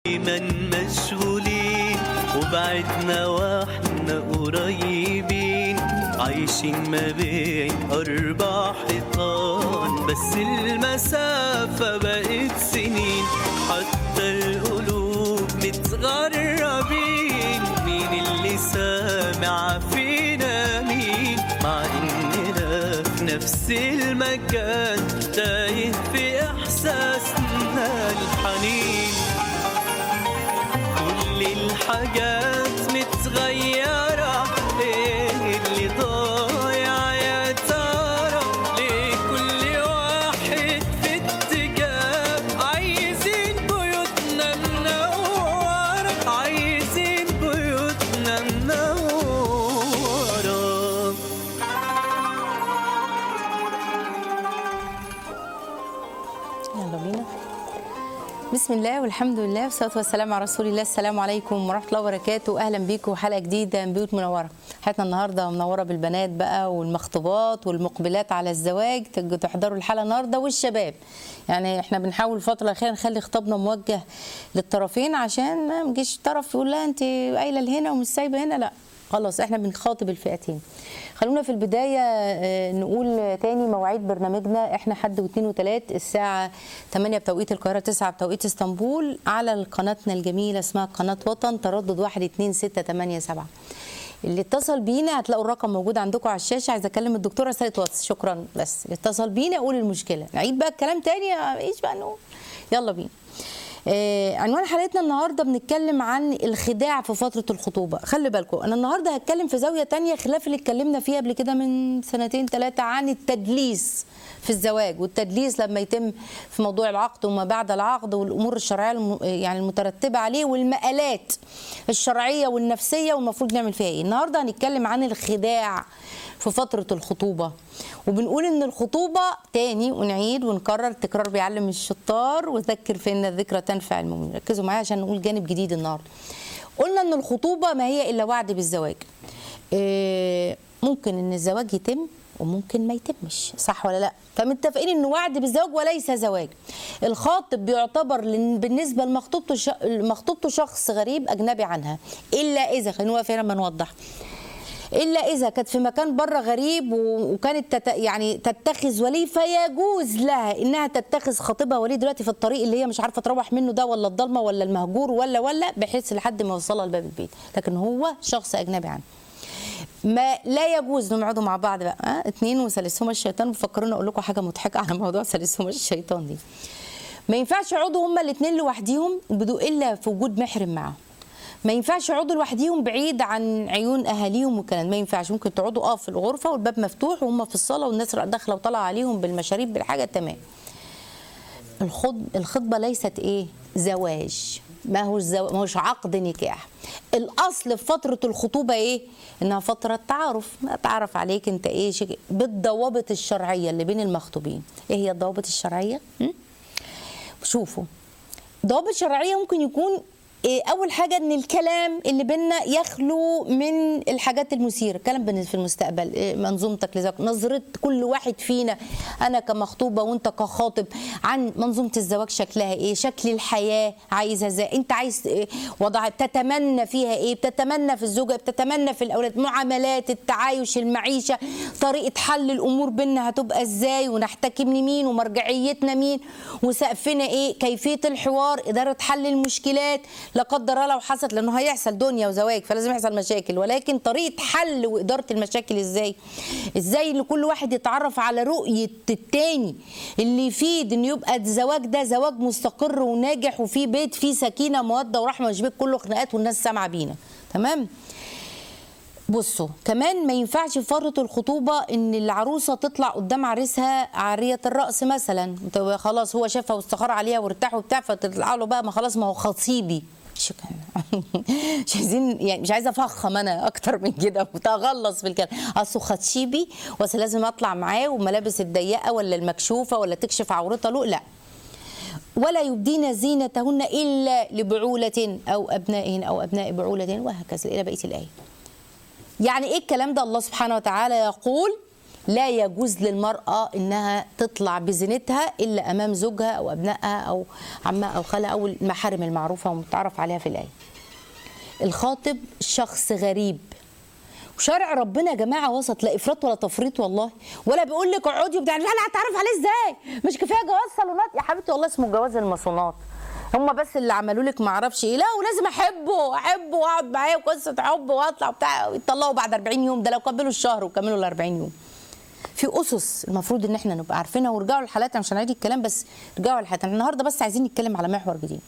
دايما مشغولين وبعدنا واحنا قريبين عايشين ما بين أربع حيطان بس المسافة بقت سنين حتى القلوب متغربين مين اللي سامع فينا مين مع إننا في نفس المكان تايه في إحساسنا الحنين كل الحاجات متغيرة ايه اللي ضايع يا ترى ليه كل واحد في اتجاه عايزين بيوتنا منورة عايزين بيوتنا منورة يلا بينا بسم الله والحمد لله والصلاه والسلام على رسول الله السلام عليكم ورحمه الله وبركاته اهلا بيكم حلقه جديده من بيوت منوره حلقتنا النهارده منوره بالبنات بقى والمخطوبات والمقبلات على الزواج تجوا تحضروا الحلقه النهارده والشباب يعني احنا بنحاول الفتره الاخيره نخلي خطابنا موجه للطرفين عشان ما نجيش طرف يقول لا انت قايله لهنا ومش سايبه هنا لا خلاص احنا بنخاطب الفئتين خلونا في البداية آه، نقول تاني مواعيد برنامجنا احنا حد واثنين وثلاث الساعة 8 بتوقيت القاهرة 9 بتوقيت اسطنبول على قناتنا الجميلة اسمها قناة وطن تردد 1 2 6 8 7 اللي اتصل بينا هتلاقوا الرقم موجود عندكم على الشاشة عايزة اكلم الدكتورة سالت واتس شكرا بس اللي اتصل بينا قول المشكلة نعيد بقى الكلام تاني ايش بقى نقول يلا بينا آه، عنوان حلقتنا النهارده بنتكلم عن الخداع في فتره الخطوبه خلي بالكم انا النهارده هتكلم في زاويه تانية خلاف اللي اتكلمنا فيه قبل كده من سنتين ثلاثه عن التدليس في الزواج والتدليس لما يتم في موضوع العقد وما بعد العقد والامور الشرعيه الم- يعني المترتبه عليه والمآلات الشرعيه والنفسيه والمفروض نعمل فيها ايه النهارده هنتكلم عن الخداع في فترة الخطوبة وبنقول ان الخطوبة تاني ونعيد ونكرر التكرار بيعلم الشطار وذكر فإن الذكرى تنفع المؤمن ركزوا معايا عشان نقول جانب جديد النهاردة قلنا ان الخطوبة ما هي الا وعد بالزواج إيه، ممكن ان الزواج يتم وممكن ما يتمش صح ولا لا فمتفقين انه وعد بالزواج وليس زواج الخاطب بيعتبر لن- بالنسبه لمخطوبته ش... مخطوبته شخص غريب اجنبي عنها الا اذا خلينا نقف هنا ما نوضح الا اذا كانت في مكان بره غريب و- وكانت تت يعني تتخذ ولي فيجوز لها انها تتخذ خطيبها ولي دلوقتي في الطريق اللي هي مش عارفه تروح منه ده ولا الضلمه ولا المهجور ولا ولا بحيث لحد ما يوصلها لباب البيت لكن هو شخص اجنبي عنه ما لا يجوز انهم يقعدوا مع بعض بقى ها اتنين وثالثهما الشيطان بفكروني اقول لكم حاجه مضحكه على موضوع ثالثهما الشيطان دي ما ينفعش يقعدوا هما الاثنين لوحديهم بدون الا في وجود محرم معاهم ما ينفعش يقعدوا لوحديهم بعيد عن عيون اهاليهم والكلام ما ينفعش ممكن تقعدوا اه في الغرفه والباب مفتوح وهم في الصاله والناس داخله وطالعه عليهم بالمشاريب بالحاجه تمام الخطب الخطبه ليست ايه زواج ما هوش زو... ما هوش عقد نكاح الاصل في فتره الخطوبه ايه انها فتره تعارف اتعرف عليك انت ايه شيء بالضوابط الشرعيه اللي بين المخطوبين ايه هي الضوابط الشرعيه م? شوفوا ضوابط شرعيه ممكن يكون إيه اول حاجه ان الكلام اللي بينا يخلو من الحاجات المثيره كلام بن- في المستقبل إيه منظومتك لزوج نظره كل واحد فينا انا كمخطوبه وانت كخاطب عن منظومه الزواج شكلها ايه شكل الحياه عايزها ازاي انت عايز إيه وضع بتتمنى فيها ايه بتتمنى في الزوجه بتتمنى في الاولاد معاملات التعايش المعيشه طريقه حل الامور بينا هتبقى ازاي ونحتكي من مين ومرجعيتنا مين وسقفنا ايه كيفيه الحوار اداره حل المشكلات لا قدر الله لو حصلت لانه هيحصل دنيا وزواج فلازم يحصل مشاكل ولكن طريقه حل واداره المشاكل ازاي ازاي اللي كل واحد يتعرف على رؤيه التاني اللي يفيد ان يبقى الزواج ده زواج مستقر وناجح وفيه بيت فيه سكينه موده ورحمه مش بيت كله خناقات والناس سامعه بينا تمام بصوا كمان ما ينفعش في فتره الخطوبه ان العروسه تطلع قدام عريسها عاريه الراس مثلا طب خلاص هو شافها واستخار عليها وارتاح وبتاع فتطلع له بقى ما خلاص ما هو خطيبي مش مش عايزين يعني مش عايزه افخم انا اكتر من كده وتغلص في الكلام اصله خطيبي بس لازم اطلع معاه والملابس الضيقه ولا المكشوفه ولا تكشف عورتها له لا ولا يبدين زينتهن الا لبعوله او ابنائهن او ابناء بعولتهن وهكذا الى بقيه الايه يعني ايه الكلام ده الله سبحانه وتعالى يقول لا يجوز للمراه انها تطلع بزينتها الا امام زوجها او ابنائها او عمها او خالها او المحارم المعروفه والمتعارف عليها في الايه الخاطب شخص غريب وشرع ربنا يا جماعه وسط لا افراط ولا تفريط والله ولا بيقول لك اقعدي وبتاع لا لا هتعرف عليه ازاي مش كفايه جواز صالونات يا حبيبتي والله اسمه جواز المصونات هم بس اللي عملوا لك ما اعرفش ايه لا ولازم احبه احبه واقعد معاه وقصه حب واطلع بتاع ويطلقوا بعد 40 يوم ده لو كملوا الشهر وكملوا ال 40 يوم في اسس المفروض ان احنا نبقى عارفينها ورجعوا لحالاتنا مش هنعيد الكلام بس رجعوا لحالاتنا النهارده بس عايزين نتكلم على محور جديد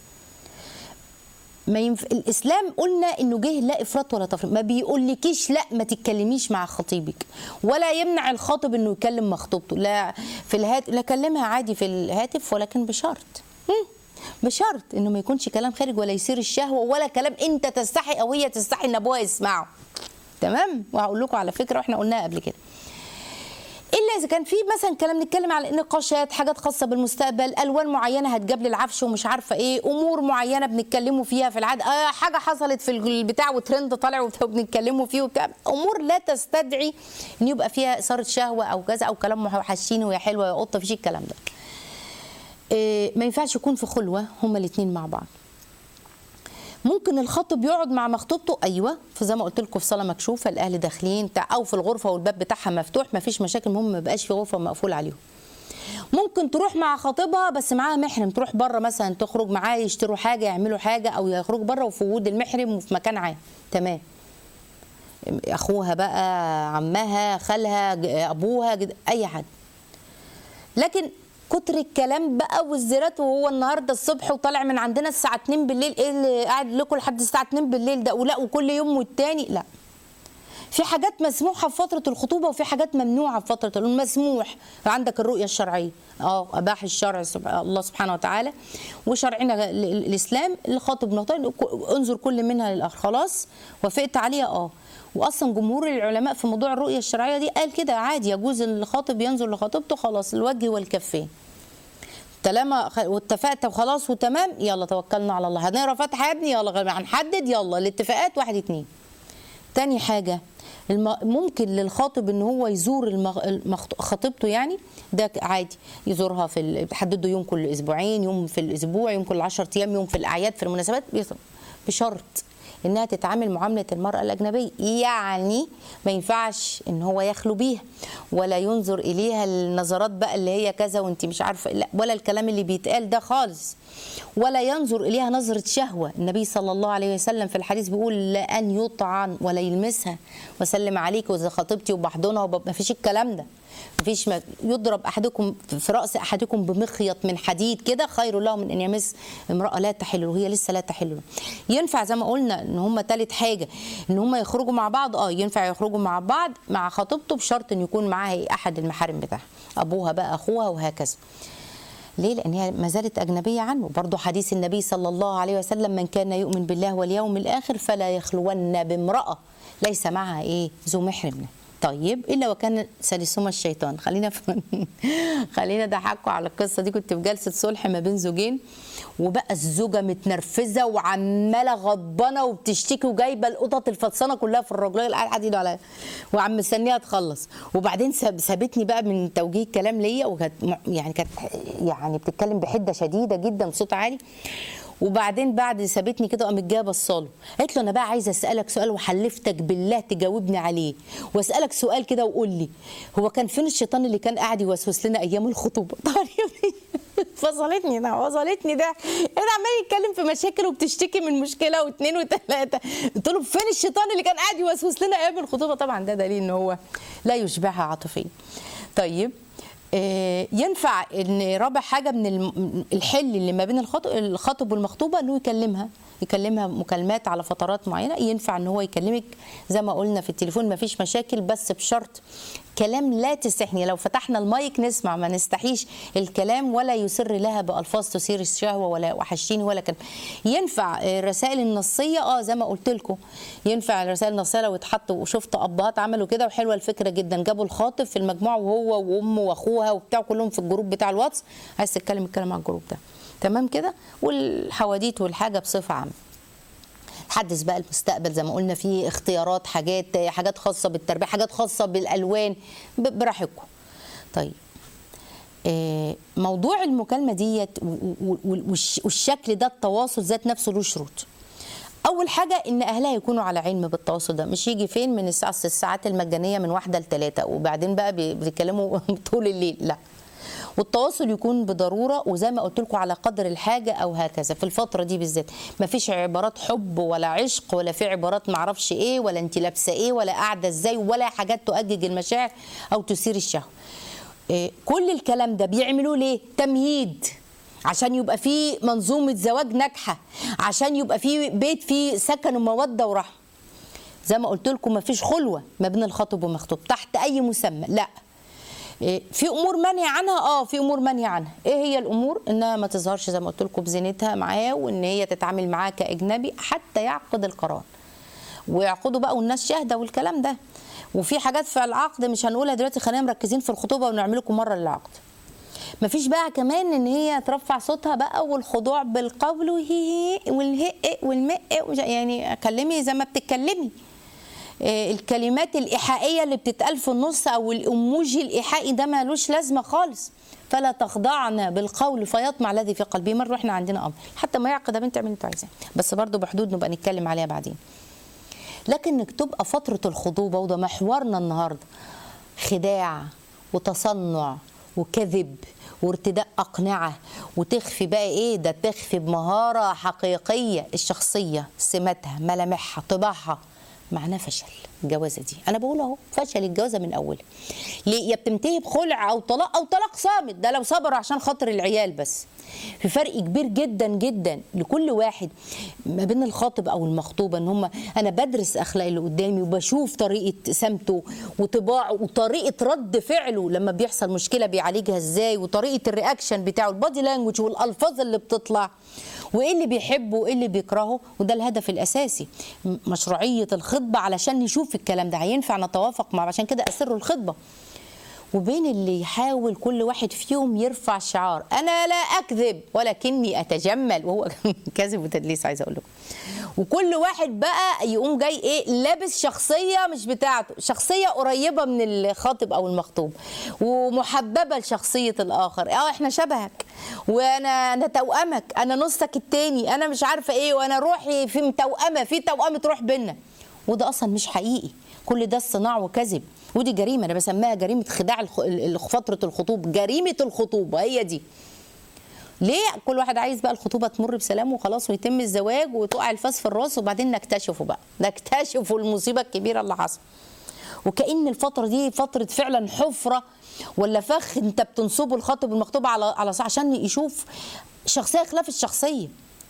ما ينف... الاسلام قلنا انه جه لا افراط ولا تفريط ما بيقولكيش لا ما تتكلميش مع خطيبك ولا يمنع الخاطب انه يكلم مخطوبته لا في الهاتف لا كلمها عادي في الهاتف ولكن بشرط هم، بشرط انه ما يكونش كلام خارج ولا يثير الشهوه ولا كلام انت تستحي او هي تستحي ان ابوها يسمعه تمام وهقول لكم على فكره واحنا قلناها قبل كده الا اذا كان في مثلا كلام نتكلم على نقاشات حاجات خاصه بالمستقبل الوان معينه هتجاب لي العفش ومش عارفه ايه امور معينه بنتكلموا فيها في العاده آه حاجه حصلت في البتاع وترند طالع وبنتكلموا فيه وبتاع امور لا تستدعي ان يبقى فيها اثاره شهوه او كذا او كلام وحشين ويا حلوه يا قطه مفيش الكلام ده إيه ما ينفعش يكون في خلوه هما الاثنين مع بعض ممكن الخاطب يقعد مع مخطوبته ايوه فزي ما قلت لكم في صاله مكشوفه الاهل داخلين بتاع او في الغرفه والباب بتاعها مفتوح ما فيش مشاكل المهم ما يبقاش في غرفه مقفول عليهم ممكن تروح مع خطيبها بس معاها محرم تروح بره مثلا تخرج معاه يشتروا حاجه يعملوا حاجه او يخرجوا بره وفي وجود المحرم وفي مكان عام تمام اخوها بقى عمها خالها ج- ابوها جد- اي حد لكن كتر الكلام بقى والزيارات وهو النهارده الصبح وطالع من عندنا الساعه 2 بالليل ايه اللي قاعد لكم لحد الساعه 2 بالليل ده ولا وكل يوم والتاني لا في حاجات مسموحه في فتره الخطوبه وفي حاجات ممنوعه في فتره المسموح عندك الرؤيه الشرعيه اه اباح الشرع سب- الله سبحانه وتعالى وشرعنا ال- ال- الاسلام الخاطب نقطه انظر كل منها للاخر خلاص وافقت عليها اه واصلا جمهور العلماء في موضوع الرؤيه الشرعيه دي قال كده عادي يجوز ان الخاطب ينظر لخطيبته خلاص الوجه والكفين طالما خ- واتفقت وخلاص وتمام يلا توكلنا على الله هنقرا فاتحه يا ابني يلا هنحدد يلا الاتفاقات واحد اتنين تاني حاجة الم... ممكن للخاطب ان هو يزور المغ... المخط... خطيبته يعني ده ك- عادي يزورها في ال... بيحددوا يوم كل اسبوعين يوم في الاسبوع يوم كل 10 ايام يوم في الاعياد في المناسبات بيص- بشرط انها تتعامل معامله المراه الاجنبيه يعني ما ينفعش ان هو يخلو بيها ولا ينظر اليها النظرات بقى اللي هي كذا وانت مش عارفه لا ولا الكلام اللي بيتقال ده خالص ولا ينظر اليها نظره شهوه النبي صلى الله عليه وسلم في الحديث بيقول لا ان يطعن ولا يلمسها وسلم عليك واذا خطيبتي وبحضنها وب... ما فيش الكلام ده مفيش ما يضرب احدكم في راس احدكم بمخيط من حديد كده خير له من ان يمس امراه لا تحل له هي لسه لا تحل له ينفع زي ما قلنا ان هم ثالث حاجه ان هم يخرجوا مع بعض اه ينفع يخرجوا مع بعض مع خطيبته بشرط ان يكون معاها احد المحارم بتاعها ابوها بقى اخوها وهكذا ليه؟ لأن هي ما زالت أجنبية عنه، برضه حديث النبي صلى الله عليه وسلم من كان يؤمن بالله واليوم الآخر فلا يخلون بامرأة ليس معها إيه؟ ذو محرم طيب الا وكان ثالثهما الشيطان خلينا في خلينا ضحكوا على القصه دي كنت في جلسه صلح ما بين زوجين وبقى الزوجه متنرفزه وعماله غضبانه وبتشتكي وجايبه القطط الفطسانه كلها في الرجليه اللي قاعد ايده على وعم مستنيها تخلص وبعدين ساب- سابتني بقى من توجيه الكلام ليا وكانت م- يعني كانت يعني بتتكلم بحده شديده جدا بصوت عالي وبعدين بعد سابتني كده قامت جايه بصاله قالت له انا بقى عايزه اسالك سؤال وحلفتك بالله تجاوبني عليه واسالك سؤال كده وقول لي هو كان فين الشيطان اللي كان قاعد يوسوس لنا ايام الخطوبه طبعا يا ابني فصلتني ده وصلتني ده انا عمال يتكلم في مشاكل وبتشتكي من مشكله واثنين وثلاثه قلت له فين الشيطان اللي كان قاعد يوسوس لنا ايام الخطوبه طبعا ده دليل ان هو لا يشبعها عاطفيا طيب آه، ينفع ان رابع حاجه من الم- الحل اللي ما بين الخط- الخاطب والمخطوبه انه يكلمها يكلمها مكالمات على فترات معينه ينفع ان هو يكلمك زي ما قلنا في التليفون ما فيش مشاكل بس بشرط كلام لا تستحني لو فتحنا المايك نسمع ما نستحيش الكلام ولا يسر لها بالفاظ تثير الشهوه ولا وحشتيني ولا كلام ينفع آه، الرسائل النصيه اه زي ما قلت لكم ينفع الرسائل النصيه لو اتحط وشفت ابهات عملوا كده وحلوه الفكره جدا جابوا الخاطب في المجموعه وهو وامه واخوها وبتاع كلهم في الجروب بتاع الواتس عايز تتكلم اتكلم على الجروب ده تمام كده والحواديت والحاجه بصفه عامه تحدث بقى المستقبل زي ما قلنا في اختيارات حاجات حاجات خاصه بالتربيه حاجات خاصه بالالوان ب- براحتكم طيب آه، موضوع المكالمه ديت و- و- و- والش- والشكل ده التواصل ذات نفسه له شروط اول حاجه ان اهلها يكونوا على علم بالتواصل ده مش يجي فين من الساعه الساعات المجانيه من واحده لثلاثه وبعدين بقى بي- بيتكلموا طول الليل لا والتواصل يكون بضروره وزي ما قلت لكم على قدر الحاجه او هكذا في الفتره دي بالذات ما فيش عبارات حب ولا عشق ولا في عبارات معرفش ايه ولا انت لابسه ايه ولا قاعده ازاي ولا حاجات تؤجج المشاعر او تثير الشهوه إيه، كل الكلام ده بيعملوه ليه تمهيد عشان يبقى في منظومه زواج ناجحه عشان يبقى في بيت فيه سكن وموده ورحمه زي ما قلت لكم مفيش خلوه ما بين الخاطب والمخطوب تحت اي مسمى لا إيه، في امور منهي عنها اه في امور منهي عنها ايه هي الامور انها ما تظهرش زي ما قلت لكم بزينتها معاه وان هي تتعامل معاه كاجنبي حتى يعقد القران ويعقدوا بقى والناس شاهده والكلام ده وفي حاجات في العقد مش هنقولها دلوقتي خلينا مركزين في الخطوبه ونعمل لكم مره للعقد مفيش بقى كمان ان هي ترفع صوتها بقى والخضوع بالقول وهي والهق والمق ومش- يعني كلمي زي ما بتتكلمي آه، الكلمات الإيحائية اللي بتتقال في النص أو الإيموجي الإيحائي ده مالوش لازمة خالص فلا تخضعن بالقول فيطمع الذي في قلبه مرة احنا عندنا أمر حتى ما يعقد يا بنت اعملي اللي انتوا عايزاه بس برضه بحدود نبقى نتكلم عليها بعدين لكن انك تبقى فترة الخطوبة وده محورنا النهاردة خداع وتصنع وكذب وارتداء أقنعة وتخفي بقى إيه ده تخفي بمهارة حقيقية الشخصية سماتها ملامحها طباعها معناه فشل الجوازة دي أنا بقول أهو فشل الجوازة من أولها ليه يا بتنتهي بخلع أو طلاق أو طلاق صامت ده لو صبروا عشان خاطر العيال بس في فرق كبير جدا جدا لكل واحد ما بين الخاطب او المخطوبه ان هم انا بدرس اخلاق اللي قدامي وبشوف طريقه سمته وطباعه وطريقه رد فعله لما بيحصل مشكله بيعالجها ازاي وطريقه الرياكشن بتاعه البادي لانجوج والالفاظ اللي بتطلع وايه اللي بيحبه وايه اللي بيكرهه وده الهدف الاساسي م- مشروعيه الخطبه علشان نشوف الكلام ده هينفع نتوافق مع عشان كده اسر الخطبه وبين اللي يحاول كل واحد فيهم يرفع شعار انا لا اكذب ولكني اتجمل وهو كذب وتدليس عايزه اقول لكم وكل واحد بقى يقوم جاي ايه لابس شخصيه مش بتاعته شخصيه قريبه من الخاطب او المخطوب ومحببه لشخصيه الاخر اه احنا شبهك وانا انا توامك انا نصك التاني انا مش عارفه ايه وانا روحي في متوأمه في توأمه روح بينا وده اصلا مش حقيقي كل ده صناع وكذب ودي جريمه انا بسميها جريمه خداع الخ- ال- فتره الخطوبه جريمه الخطوبه هي دي ليه كل واحد عايز بقى الخطوبه تمر بسلام وخلاص ويتم الزواج وتقع الفاس في الراس وبعدين نكتشفه بقى نكتشفوا المصيبه الكبيره اللي حصلت وكأن الفترة دي فترة فعلا حفرة ولا فخ انت بتنصبه الخاطب المخطوبة على على صح عشان يشوف شخصية خلاف الشخصية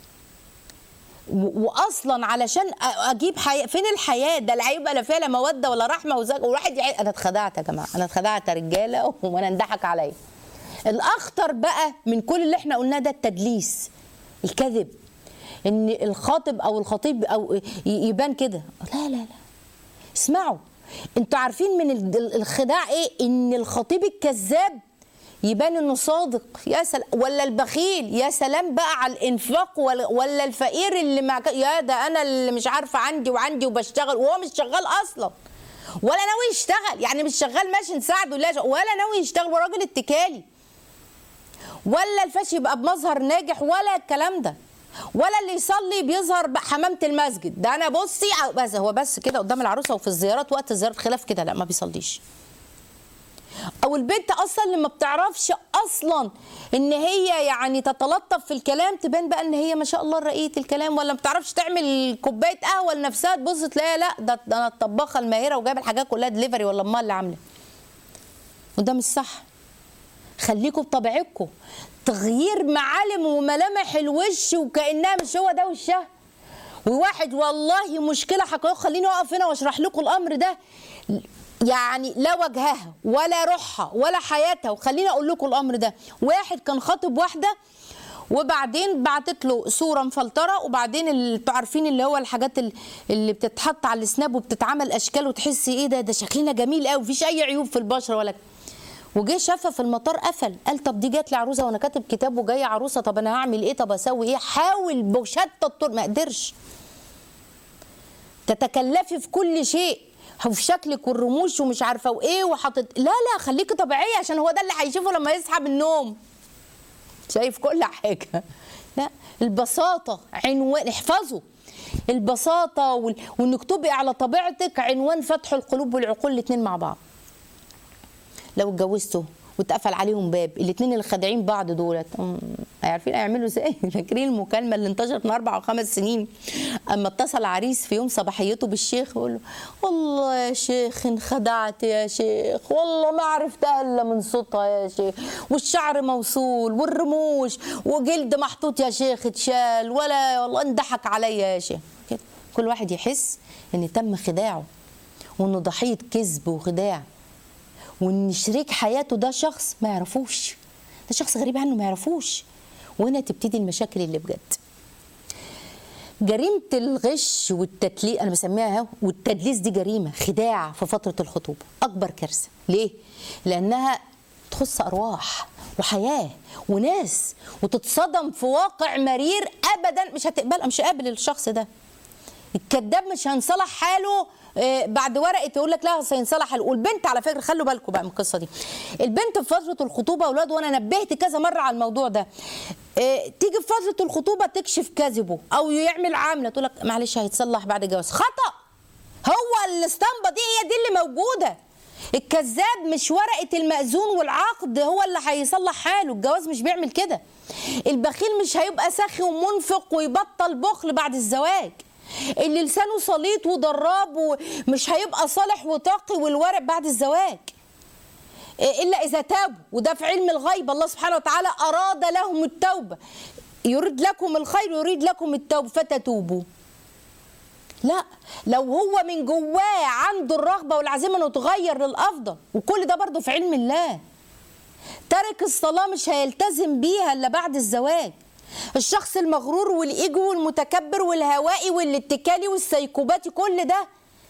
و- واصلا علشان أ- اجيب حياة فين الحياه ده لا هيبقى لا فيها لا موده ولا رحمه وزج وواحد يعي... انا اتخدعت يا جماعه انا اتخدعت يا رجاله وانا انضحك عليا الاخطر بقى من كل اللي احنا قلناه ده التدليس الكذب ان الخاطب او الخطيب او ي- يبان كده لا لا لا اسمعوا انتوا عارفين من ال- ال- الخداع ايه ان الخطيب الكذاب يبان انه صادق يا سلام ولا البخيل يا سلام بقى على الانفاق ولا, ولا الفقير اللي مع يا ده انا اللي مش عارفه عندي وعندي وبشتغل وهو مش شغال اصلا ولا ناوي يشتغل يعني مش شغال ماشي نساعده لا ولا ناوي يشتغل وراجل اتكالي ولا الفاش يبقى بمظهر ناجح ولا الكلام ده ولا اللي يصلي بيظهر بحمامة المسجد ده انا بصي بس هو بس كده قدام العروسه وفي الزيارات وقت الزيارات خلاف كده لا ما بيصليش او البنت اصلا اللي ما بتعرفش اصلا ان هي يعني تتلطف في الكلام تبان بقى ان هي ما شاء الله رقيقه الكلام ولا ما بتعرفش تعمل كوبايه قهوه لنفسها تبص تلاقيها لا ده ده انا الطباخه الماهره وجايبه الحاجات كلها دليفري ولا امها اللي عامله وده مش صح خليكم بطبيعتكم تغيير معالم وملامح الوش وكانها مش هو ده وشها وواحد والله مشكله حقيقيه خليني اقف هنا واشرح لكم الامر ده يعني لا وجهها ولا روحها ولا حياتها وخليني اقول لكم الامر ده واحد كان خاطب واحده وبعدين بعتت له صوره مفلتره وبعدين اللي انتوا عارفين اللي هو الحاجات ال- اللي بتتحط على السناب وبتتعمل اشكال وتحسي ايه ده ده شكلنا جميل قوي مفيش اي عيوب في البشره ولا وجه شافها في المطار قفل قال طب دي جات لي عروسه وانا كاتب كتاب وجايه عروسه طب انا هعمل ايه طب اسوي ايه حاول بشتى الطرق ما قدرش تتكلفي في كل شيء وفي شكلك والرموش ومش عارفه وايه وحاطط لا لا خليكي طبيعيه عشان هو ده اللي هيشوفه لما يصحى من النوم شايف كل حاجه لا البساطه عنوان احفظوا البساطه وال- وانك تبقي على طبيعتك عنوان فتح القلوب والعقول الاثنين مع بعض لو اتجوزتوا واتقفل عليهم باب الاثنين اللي خادعين بعض دولت أم، عارفين هيعملوا ازاي فاكرين المكالمه اللي انتشرت من اربع او خمس سنين اما اتصل عريس في يوم صباحيته بالشيخ يقول له والله يا شيخ انخدعت يا شيخ والله ما عرفتها الا من صوتها يا شيخ والشعر موصول والرموش وجلد محطوط يا شيخ اتشال ولا والله انضحك عليا يا شيخ كده كل واحد يحس ان تم خداعه وانه ضحيه كذب وخداع وان شريك حياته ده شخص ما يعرفوش ده شخص غريب عنه ما يعرفوش وهنا تبتدي المشاكل اللي بجد جريمة الغش والتدليس أنا بسميها اهو والتدليس دي جريمة خداع في فترة الخطوبة أكبر كارثة ليه؟ لأنها تخص أرواح وحياة وناس وتتصدم في واقع مرير أبدا مش هتقبل مش قابل الشخص ده الكذاب مش هينصلح حاله آه، بعد ورقه يقول لك لا أصل هينصلح حاله والبنت على فكره خلوا بالكم بقى من القصه دي البنت في فتره الخطوبه اولاد وانا نبهت كذا مره على الموضوع ده آه، تيجي في فتره الخطوبه تكشف كذبه او يعمل عامله تقول لك معلش هيتصلح بعد الجواز خطا هو الاسطمبه دي هي دي اللي موجوده الكذاب مش ورقه المأذون والعقد هو اللي هيصلح حاله الجواز مش بيعمل كده البخيل مش هيبقى سخي ومنفق ويبطل بخل بعد الزواج اللي لسانه سليط وضراب ومش هيبقى صالح وتقي والورع بعد الزواج الا اذا تابوا وده في علم الغيب الله سبحانه وتعالى اراد لهم التوبه يريد لكم الخير يريد لكم التوبه فتتوبوا لا لو هو من جواه عنده الرغبه والعزيمه انه يتغير للافضل وكل ده برضه في علم الله ترك الصلاه مش هيلتزم بيها الا بعد الزواج الشخص المغرور والايجو والمتكبر والهوائي والاتكالي والسيكوباتي كل ده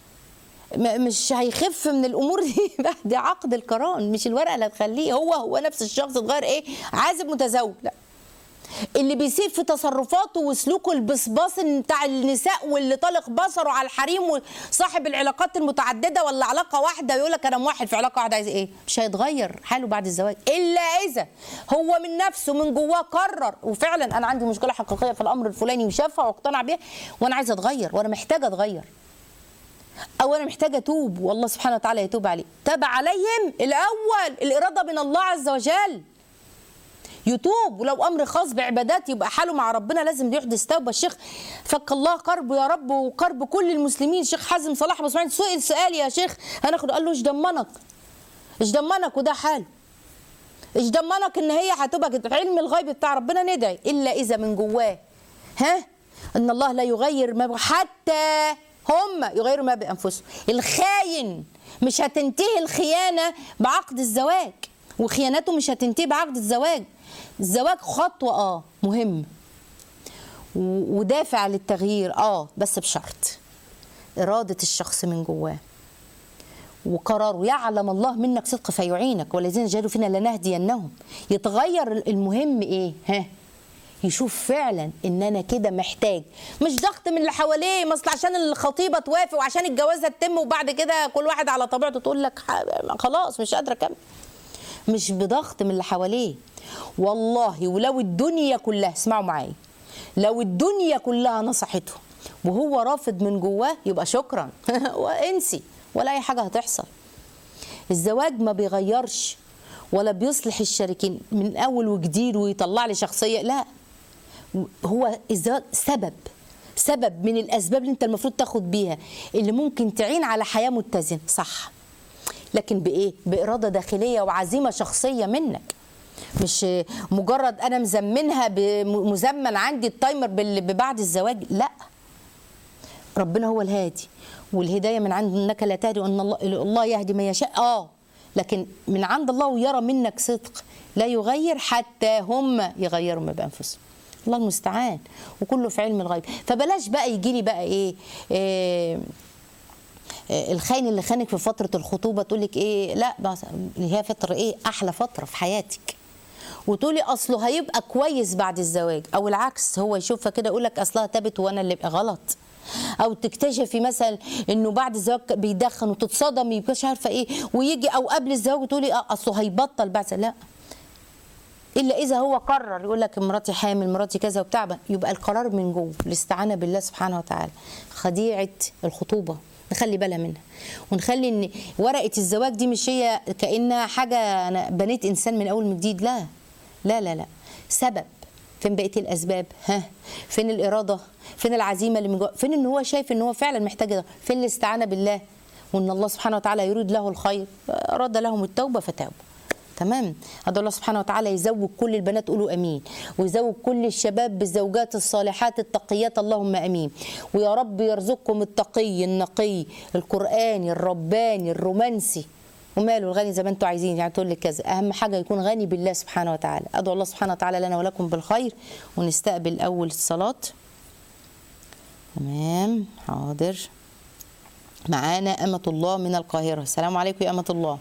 م- مش هيخف من الامور دي بعد عقد القران مش الورقه اللي هتخليه هو هو نفس الشخص اتغير ايه عازب متزوج لا اللي بيسيء في تصرفاته وسلوكه البصباص بتاع النساء واللي طالق بصره على الحريم وصاحب العلاقات المتعدده ولا علاقه واحده يقول لك انا موحد في علاقه واحده عايز ايه؟ مش هيتغير حاله بعد الزواج الا اذا هو من نفسه من جواه قرر وفعلا انا عندي مشكله حقيقيه في الامر الفلاني وشافها واقتنع بيها وانا عايزه اتغير وانا محتاجه اتغير او انا محتاجه اتوب والله سبحانه وتعالى يتوب عليه تاب عليهم الاول الاراده من الله عز وجل يتوب ولو امر خاص بعبادات يبقى حاله مع ربنا لازم يحدث توبه الشيخ فك الله كربه يا رب وكرب كل المسلمين الشيخ حازم صلاح ابو اسماعيل سئل سؤال يا شيخ هناخد قال له ايش ضمنك ايش ضمنك وده حاله ايش ضمنك ان هي هتبقى كده في علم الغيب بتاع ربنا ندعي الا اذا من جواه ها ان الله لا يغير ما حتى هم يغيروا ما بانفسهم الخاين مش هتنتهي الخيانه بعقد الزواج وخيانته مش هتنتهي بعقد الزواج الزواج خطوه اه مهم و- ودافع للتغيير اه بس بشرط اراده الشخص من جواه وقراره يعلم الله منك صدق فيعينك والذين جاهدوا فينا لنهدينهم يتغير المهم ايه ها يشوف فعلا ان انا كده محتاج مش ضغط من اللي حواليه ما اصل عشان الخطيبه توافق وعشان الجوازه تتم وبعد كده كل واحد على طبيعته تقول لك ح- خلاص مش قادره اكمل مش بضغط من اللي حواليه والله ولو الدنيا كلها اسمعوا معايا لو الدنيا كلها نصحته وهو رافض من جواه يبقى شكرا وانسي ولا اي حاجه هتحصل الزواج ما بيغيرش ولا بيصلح الشريكين من اول وجديد ويطلع لي شخصيه لا هو الزواج سبب سبب من الاسباب اللي انت المفروض تاخد بيها اللي ممكن تعين على حياه متزنه صح لكن بايه باراده داخليه وعزيمه شخصيه منك مش مجرد انا مزمنها مزمن عندي التايمر بال- ببعد الزواج لا ربنا هو الهادي والهدايه من عند انك لا تهدي وان الله الله يهدي من يشاء اه لكن من عند الله ويرى منك صدق لا يغير حتى هم يغيروا ما بانفسهم الله المستعان وكله في علم الغيب فبلاش بقى يجي لي بقى ايه, إيه آه، الخاين اللي خانك في فتره الخطوبه تقول لك ايه لا بس اللي هي فتره ايه احلى فتره في حياتك وتقولي اصله هيبقى كويس بعد الزواج او العكس هو يشوفها كده يقول لك اصلها تابت وانا اللي بقى غلط او تكتشفي مثلا انه بعد الزواج بيدخن وتتصدمي مش عارفه ايه ويجي او قبل الزواج تقولي اه اصله هيبطل بعد لا الا اذا هو قرر يقول لك مراتي حامل مراتي كذا وبتاع يبقى القرار من جوه الاستعانه بالله سبحانه وتعالى خديعه الخطوبه نخلي بالها منها ونخلي ان ورقه الزواج دي مش هي كانها حاجه انا بنيت انسان من اول من جديد لا لا لا لا سبب فين بقيه الاسباب ها فين الاراده فين العزيمه اللي من جوه فين ان هو شايف ان هو فعلا محتاج ده فين الاستعانه بالله وان الله سبحانه وتعالى يريد له الخير اراد لهم التوبه فتابوا تمام هذا الله سبحانه وتعالى يزوج كل البنات قولوا امين ويزوج كل الشباب بالزوجات الصالحات التقيات اللهم امين ويا رب يرزقكم التقي النقي القراني الرباني الرومانسي وماله الغني زي ما انتم عايزين يعني تقول لك كذا اهم حاجه يكون غني بالله سبحانه وتعالى ادعو الله سبحانه وتعالى لنا ولكم بالخير ونستقبل اول الصلاه تمام حاضر معانا أمة الله من القاهرة السلام عليكم يا أمة الله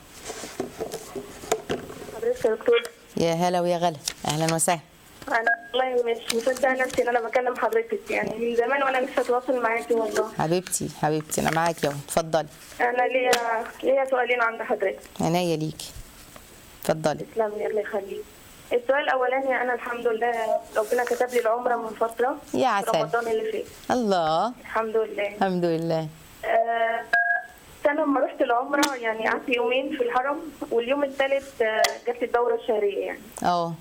حضرتك يا دكتور يا هلا ويا غلا أهلا وسهلا انا والله مش مصدقه نفسي ان انا بكلم حضرتك يعني من زمان وانا نفسي اتواصل معاكي والله حبيبتي حبيبتي أنا معاكي أهو اتفضلي انا ليا ليا سؤالين عند حضرتك عينيا ليكي اتفضلي تسلم لي الله يخليك السؤال الاولاني انا الحمد لله ربنا كتب لي العمره من فتره يا عسل. في رمضان اللي فات الله الحمد لله الحمد لله آه، انا لما رحت العمره يعني قعدت يومين في الحرم واليوم الثالث آه، جات لي الدوره الشهريه يعني اه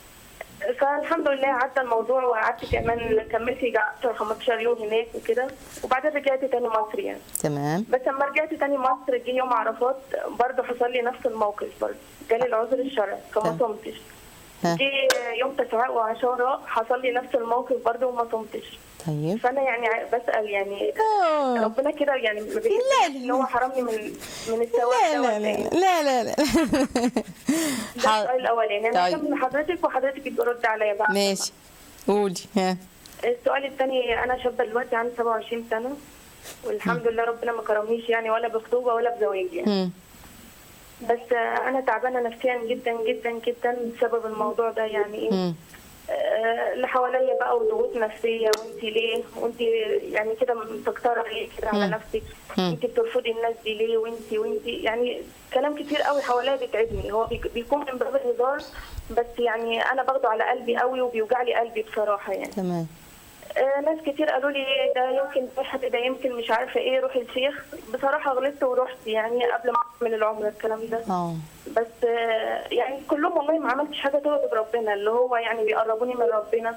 فالحمد لله عدى الموضوع وقعدت كمان كملت يجي 10 15 يوم هناك وكده وبعدين رجعت تاني مصر يعني تمام بس لما رجعت تاني مصر جه يوم عرفات برضه حصل لي نفس الموقف برضه جالي العذر الشرعي فما تمام. صمتش ها. جه يوم تسعاء وعشرة حصل لي نفس الموقف برضه وما صمتش طيب فانا يعني ع- بسال يعني آه. ربنا كده يعني ما لا، بيحبش لا. ان هو حرمني من من الثواب لا ده لا ولا لا إيه؟ لا لا لا ده السؤال الاولاني انا طيب. هكمل حضرتك وحضرتك ترد عليا بقى ماشي قولي ها السؤال الثاني انا شابه دلوقتي عندي 27 سنه والحمد لله ربنا ما كرمنيش يعني ولا بخطوبه ولا بزواج يعني مم. بس آه، انا تعبانه نفسيا جدا جدا جدا بسبب الموضوع ده يعني ايه مم. آه، اللي حواليا بقى وضغوط نفسيه وانت ليه وانت يعني كده مستكتره ليه كده على مم. نفسك مم. انت بترفضي الناس دي ليه وانت وانت يعني كلام كتير قوي حواليا بيتعبني هو بيك- بيكون من باب الهزار بس يعني انا باخده على قلبي قوي وبيوجع لي قلبي بصراحه يعني تمام آه، ناس كتير قالوا لي ده يمكن صحة ده يمكن مش عارفة ايه روحي الشيخ بصراحة غلطت ورحت يعني قبل ما اعمل العمرة الكلام ده اه بس آه، يعني كلهم والله ما عملتش حاجة تغضب ربنا اللي هو يعني بيقربوني من ربنا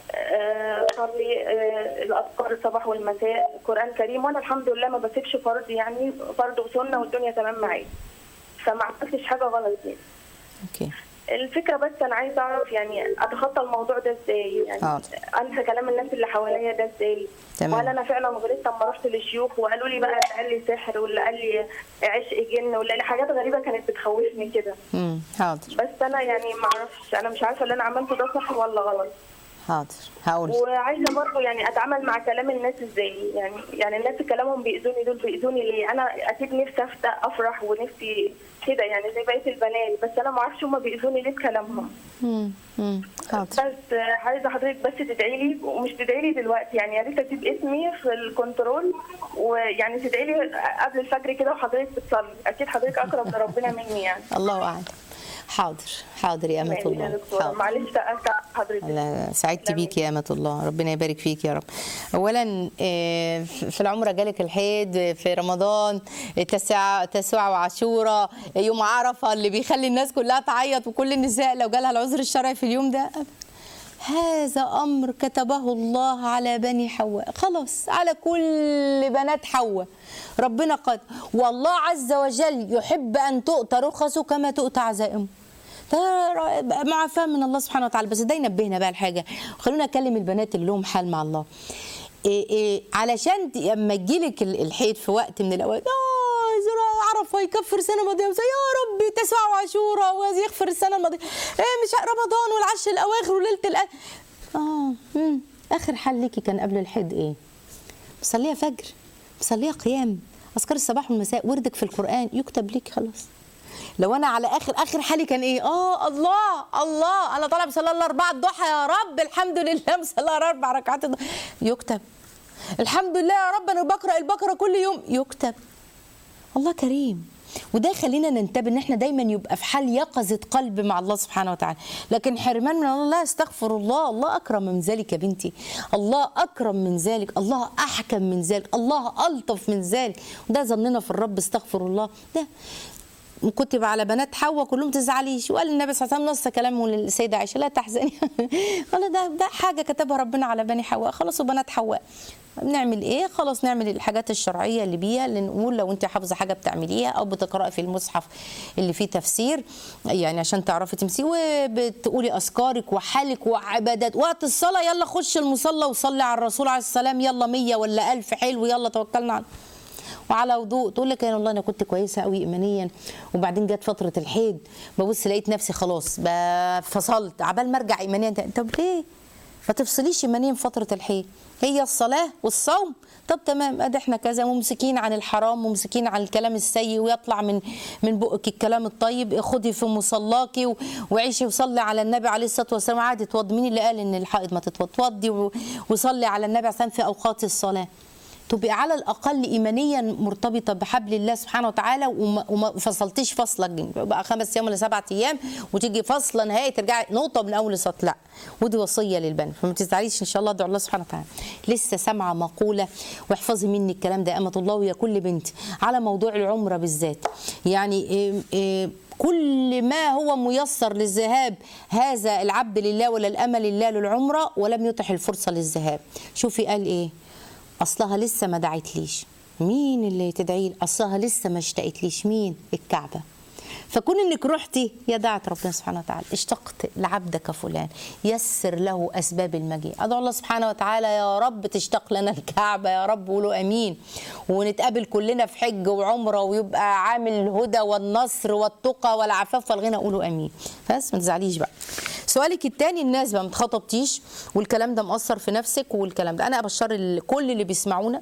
آه، صلي آه، الأذكار الصباح والمساء قرآن كريم وأنا الحمد لله ما بسيبش فرض يعني فرض وسنة والدنيا تمام معايا فما عملتش حاجة غلط يعني اوكي الفكرة بس أنا عايزة أعرف يعني أتخطى الموضوع ده إزاي يعني حاضر. أنسى كلام الناس اللي حواليا ده إزاي تمام. وهل أنا فعلا غلطت لما رحت للشيوخ وقالوا لي بقى اللي قال لي سحر واللي قال لي عشق جن واللي قال لي حاجات غريبة كانت بتخوفني كده مم. حاضر بس أنا يعني ما أعرفش أنا مش عارفة اللي أنا عملته ده صح ولا غلط حاضر هقول وعايزة برضه يعني أتعامل مع كلام الناس إزاي يعني يعني الناس اللي كلامهم بيأذوني دول بيأذوني ليه أنا أكيد نفسي أفتح أفرح ونفسي كده يعني زي بقية البنات بس أنا ما أعرفش هما بيأذوني ليه بكلامهم مم. مم. حاضر بس عايزه حضرتك بس تدعي لي ومش تدعي لي دلوقتي يعني يا ريت تكتب اسمي في الكنترول ويعني تدعي لي قبل الفجر كده وحضرتك بتصلي اكيد حضرتك اقرب لربنا مني يعني الله اعلم حاضر حاضر يا أمة ماشي يا الله دكتورة حاضر معلش سألت حضرتك لا سعدت تسلمي. بيك يا أمة الله ربنا يبارك فيك يا رب أولا آه، في العمرة جالك الحيض في رمضان تسع تسوع وعاشورة يوم عرفة اللي بيخلي الناس كلها تعيط وكل النساء لو جالها العذر الشرعي في اليوم ده هذا أمر كتبه الله على بني حواء خلاص على كل بنات حواء ربنا قد والله عز وجل يحب أن تؤتى رخصه كما تؤتى عزائمه ده ر- معافاة من الله سبحانه وتعالى بس ده ينبهنا بقى الحاجة خلونا نكلم البنات اللي لهم حال مع الله إيه إيه علشان ت- لما تجيلك ال- الحيض في وقت من الأوقات اه زرع عرفة يكفر سنة ماضية وزي يا رب تسع وعاشورة ويغفر السنة الماضية ايه مش رمضان والعشر الأواخر وليلة الأ اه مم. آخر حل ليكي كان قبل الحيض ايه؟ مصلية فجر مصلية قيام أذكار الصباح والمساء وردك في القرآن يكتب ليك خلاص لو انا على اخر اخر حالي كان ايه اه الله الله انا طالعه بصلاه الاربعه الضحى يا رب الحمد لله مصلاه اربع ركعات الضحى. يكتب الحمد لله يا رب انا بقرا البقره كل يوم يكتب الله كريم وده يخلينا ننتبه ان احنا دايما يبقى في حال يقظه قلب مع الله سبحانه وتعالى لكن حرمان من الله لا استغفر الله الله اكرم من ذلك يا بنتي الله اكرم من ذلك الله احكم من ذلك الله الطف من ذلك وده ظننا في الرب استغفر الله ده كتب على بنات حواء كلهم تزعليش وقال النبي صلى الله عليه وسلم نص كلامه للسيده عائشه لا تحزني قال ده ده حاجه كتبها ربنا على بني حواء خلاص وبنات حواء نعمل ايه خلاص نعمل الحاجات الشرعيه اللي بيها اللي نقول لو انت حافظه حاجه بتعمليها او بتقراي في المصحف اللي فيه تفسير يعني عشان تعرفي تمسيه وبتقولي اذكارك وحالك وعبادات وقت الصلاه يلا خش المصلى وصلي على الرسول عليه السلام يلا مية ولا ألف حلو يلا توكلنا على وعلى وضوء تقول لك يا والله انا كنت كويسه قوي ايمانيا وبعدين جت فتره الحيض ببص لقيت نفسي خلاص ب- فصلت عبال ما ارجع ايمانيا طب ليه؟ ما تفصليش ايمانيا في فتره الحيض هي الصلاه والصوم طب تمام ادي احنا كذا ممسكين عن الحرام ممسكين عن الكلام السيء ويطلع من من بقك الكلام الطيب خدي في مصلاكي و- وعيشي وصلي على النبي عليه الصلاه والسلام عادي توضي مين اللي قال ان الحائض ما تتوضي و- وصلي على النبي عليه الصلاه والسلام في اوقات الصلاه تبقي على الاقل ايمانيا مرتبطه بحبل الله سبحانه وتعالى وما, وما فصلتيش فصله بقى خمس ايام ولا سبعة ايام وتيجي فاصله نهائي ترجعي نقطه من اول السطر لا ودي وصيه للبنات فما تزعليش ان شاء الله ادعو الله سبحانه وتعالى لسه سامعه مقوله واحفظي مني الكلام ده امه الله ويا كل بنت على موضوع العمره بالذات يعني إيه إيه كل ما هو ميسر للذهاب هذا العبد لله ولا الامل لله للعمره ولم يتح الفرصه للذهاب شوفي قال ايه اصلها لسه ما دعتليش مين اللي تدعي لي؟ اصلها لسه ما اشتقتليش مين الكعبه فكون انك رحتي يا دعت ربنا سبحانه وتعالى اشتقت لعبدك فلان يسر له اسباب المجيء ادعو الله سبحانه وتعالى يا رب تشتاق لنا الكعبه يا رب قولوا امين ونتقابل كلنا في حج وعمره ويبقى عامل الهدى والنصر والتقى والعفاف والغنى قولوا امين بس ما تزعليش بقى سؤالك التاني الناس بقى ما اتخطبتيش والكلام ده مأثر في نفسك والكلام ده انا ابشر ال- كل اللي بيسمعونا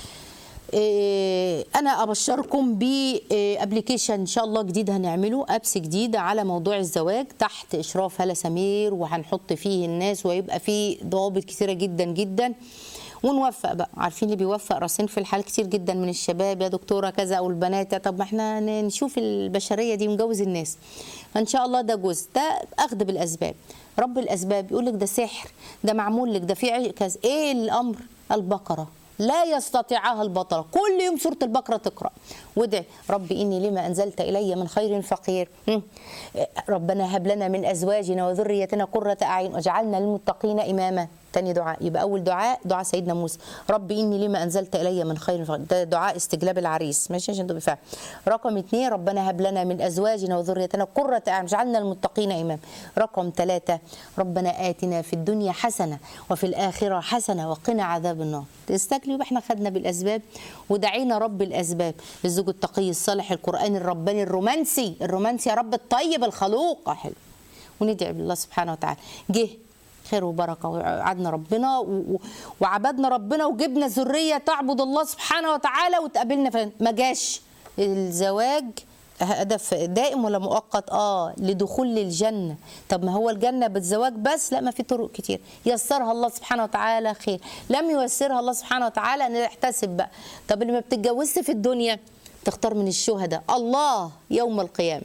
إيه، انا ابشركم بابلكيشن ان شاء الله جديد هنعمله ابس جديد على موضوع الزواج تحت اشراف هلا سمير وهنحط فيه الناس ويبقى فيه ضوابط كثيره جدا جدا ونوفق بقى عارفين اللي بيوفق راسين في الحال كتير جدا من الشباب يا دكتوره كذا او البنات طب ما احنا ن- نشوف البشريه دي ونجوز الناس فان شاء الله ده جزء ده اخذ بالاسباب رب الاسباب يقول لك ده سحر ده معمول لك ده في عي- كذا ايه الامر البقره لا يستطيعها البطلة كل يوم سورة البقرة تقرأ وادعي ربي إني لما أنزلت إلي من خير فقير هم. ربنا هب لنا من أزواجنا وذريتنا قرة أعين واجعلنا للمتقين إماما تاني دعاء يبقى أول دعاء دعاء سيدنا موسى ربي إني لما أنزلت إلي من خير فقير ده دعاء استجلاب العريس ماشي عشان تبقى فاهم رقم اثنين ربنا هب لنا من أزواجنا وذريتنا قرة أعين واجعلنا للمتقين إماما رقم ثلاثة ربنا آتنا في الدنيا حسنة وفي الآخرة حسنة وقنا عذاب النار تستجلب يبقى احنا خدنا بالاسباب ودعينا رب الاسباب الزوج التقي الصالح القراني الرباني الرومانسي الرومانسي يا رب الطيب الخلوق حلو وندعي بالله سبحانه وتعالى جه خير وبركه وقعدنا ربنا و- و- وعبدنا ربنا وجبنا ذريه تعبد الله سبحانه وتعالى وتقابلنا في ما جاش الزواج هدف دائم ولا مؤقت اه لدخول الجنه طب ما هو الجنه بالزواج بس لا ما في طرق كتير يسرها الله سبحانه وتعالى خير لم ييسرها الله سبحانه وتعالى نحتسب بقى طب اللي ما بتتجوزش في الدنيا تختار من الشهداء الله يوم القيامه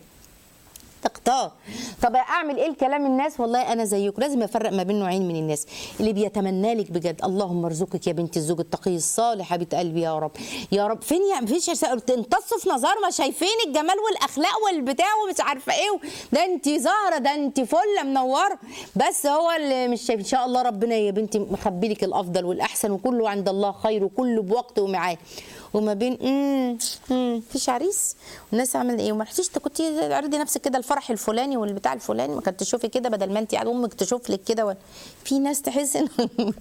تختار طب اعمل ايه الكلام الناس والله انا زيكم لازم افرق ما بين نوعين من الناس اللي بيتمنى لك بجد اللهم ارزقك يا بنتي الزوج التقي الصالح حبيبه قلبي يا رب يا رب فين يا مفيش امتصوا في نظر ما شايفين الجمال والاخلاق والبتاع ومش عارفه ايه ده انت زهره ده انت فله منوره بس هو اللي مش شايف ان شاء الله ربنا يا بنتي مخبي لك الافضل والاحسن وكله عند الله خير وكله بوقته وميعاد وما بين امم امم فيش عريس والناس عمل ايه وما رحتيش كنت تعرضي نفسك كده الفرح الفلاني والبتاع الفلاني ما كنت تشوفي كده بدل ما انت قاعده امك تشوف لك كده و... في ناس تحس ان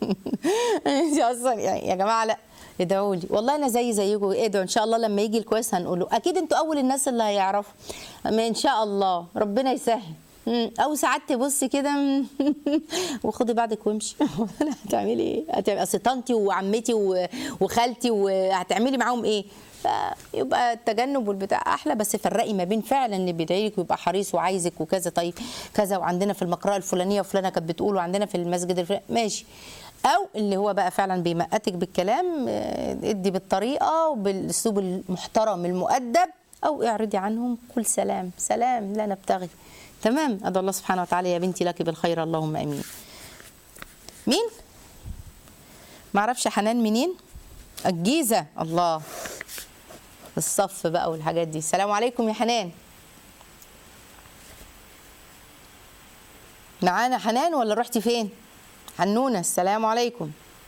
انت اصلا يعني يا جماعه لا ادعوا لي والله انا زي زيكم ادعوا ان شاء الله لما يجي الكويس هنقوله اكيد انتوا اول الناس اللي هيعرفوا اما ان شاء الله ربنا يسهل مم. او ساعات تبصي كده مم. وخدي بعضك وامشي هتعملي ايه هتعملي اصل طنطي وعمتي و- وخالتي وهتعملي معاهم ايه فيبقى التجنب والبتاع احلى بس فرقي ما بين فعلا اللي بيدعي لك ويبقى حريص وعايزك وكذا طيب كذا وعندنا في المقرأة الفلانيه وفلانه كانت بتقول وعندنا في المسجد الفلاني ماشي او اللي هو بقى فعلا بيمقتك بالكلام آه، ادي بالطريقه وبالاسلوب المحترم المؤدب او اعرضي عنهم كل سلام سلام لا نبتغي تمام ادعو الله سبحانه وتعالى يا بنتي لك بالخير اللهم امين مين معرفش حنان منين الجيزه الله الصف بقى والحاجات دي السلام عليكم يا حنان معانا حنان ولا رحتي فين حنونه السلام عليكم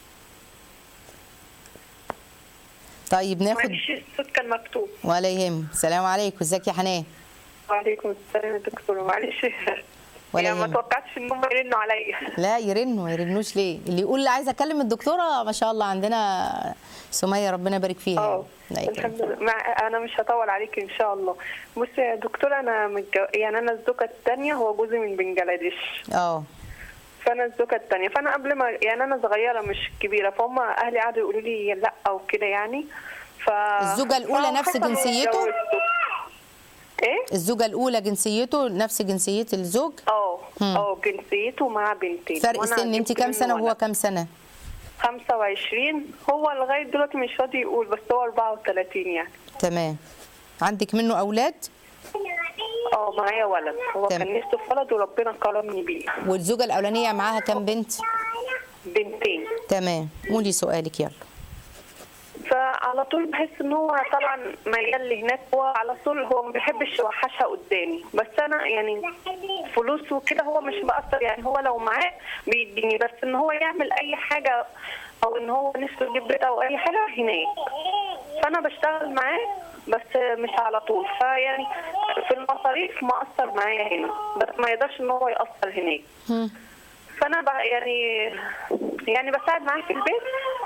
طيب ناخد معلش الصوت كان مكتوب ولا يهم السلام عليكم ازيك يا حنان وعليكم السلام يا دكتور معلش ولا يعني ما يهمك. توقعتش ان هم يرنوا عليا لا يرنوا ما يرنوش ليه اللي يقول لي عايزه اكلم الدكتوره ما شاء الله عندنا سميه ربنا يبارك فيها اه لا يكرمك. الحمد لله مع... انا مش هطول عليك ان شاء الله بصي يا دكتور انا متجو... يعني انا الزوجه الثانيه هو جوزي من بنجلاديش اه فانا الزوجه الثانيه فانا قبل ما يعني انا صغيره مش كبيره فهم اهلي قعدوا يقولوا لي لا وكده يعني ف الزوجة الأولى نفس فحصل جنسيته؟ واتجوزته. ايه الزوجه الاولى جنسيته نفس جنسيه الزوج اه مم. اه جنسيته مع بنتين فرق وأنا سن انت جبت كام منه سنه وهو ولد. كام سنه 25 هو لغايه دلوقتي مش راضي يقول بس هو 34 يعني تمام عندك منه اولاد اه معايا ولد هو تمام. كان نفسه في ولد وربنا كرمني بيه والزوجه الاولانيه معاها كام بنت بنتين تمام قولي سؤالك يلا فعلى طول بحس ان هو طبعا ميال لهناك هو على طول هو ما بيحبش يوحشها قدامي بس انا يعني فلوس وكده هو مش مقصر يعني هو لو معاه بيديني بس ان هو يعمل اي حاجه او ان هو نفسه يجيب بيت او اي حاجه هناك فانا بشتغل معاه بس مش على طول فيعني في المصاريف مقصر معايا هنا بس ما يقدرش ان هو يقصر هناك هم. فانا بقى يعني يعني بساعد معاه في البيت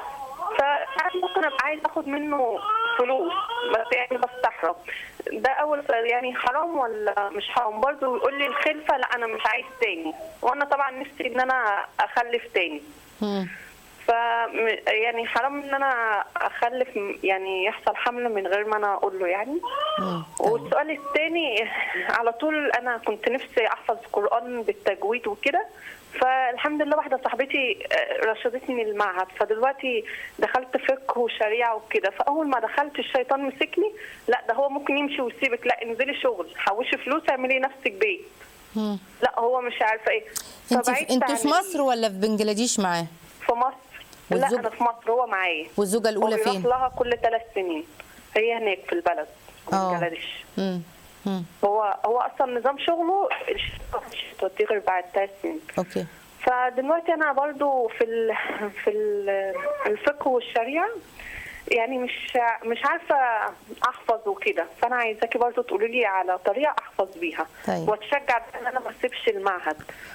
فساعات ممكن ابقى عايز اخد منه فلوس بس يعني بستحرم ده اول سؤال يعني حرام ولا مش حرام برضه يقول لي الخلفه لا انا مش عايز تاني وانا طبعا نفسي ان انا اخلف تاني هم. ف يعني حرام ان انا اخلف يعني يحصل حمل من غير ما انا اقول له يعني هم. طيب. والسؤال الثاني على طول انا كنت نفسي احفظ قران بالتجويد وكده فالحمد لله واحده صاحبتي آه، رشدتني المعهد فدلوقتي دخلت فقه وشريعه وكده فاول ما دخلت الشيطان مسكني لا ده هو ممكن يمشي ويسيبك لا انزلي شغل حوشي فلوس اعملي نفسك بيت هم. لا هو مش عارفه ايه انت فبعدت في انتوا في عن- مصر ولا في بنجلاديش معاه في مصر لا والزوج- انا في مصر هو معايا والزوجه الاولى وبيروح فين لها كل ثلاث سنين هي هناك في البلد في اه. بنجلاديش هم. هم. هو هو اصلا نظام شغله الشركه مش بتوديه غير بعد ثلاث سنين اوكي فدلوقتي انا برضو في ال في ال الفقه والشريعه يعني مش مش عارفه احفظ وكده فانا عايزاكي برضو تقولي لي على طريقه احفظ بيها طيب. واتشجع ان انا ما اسيبش المعهد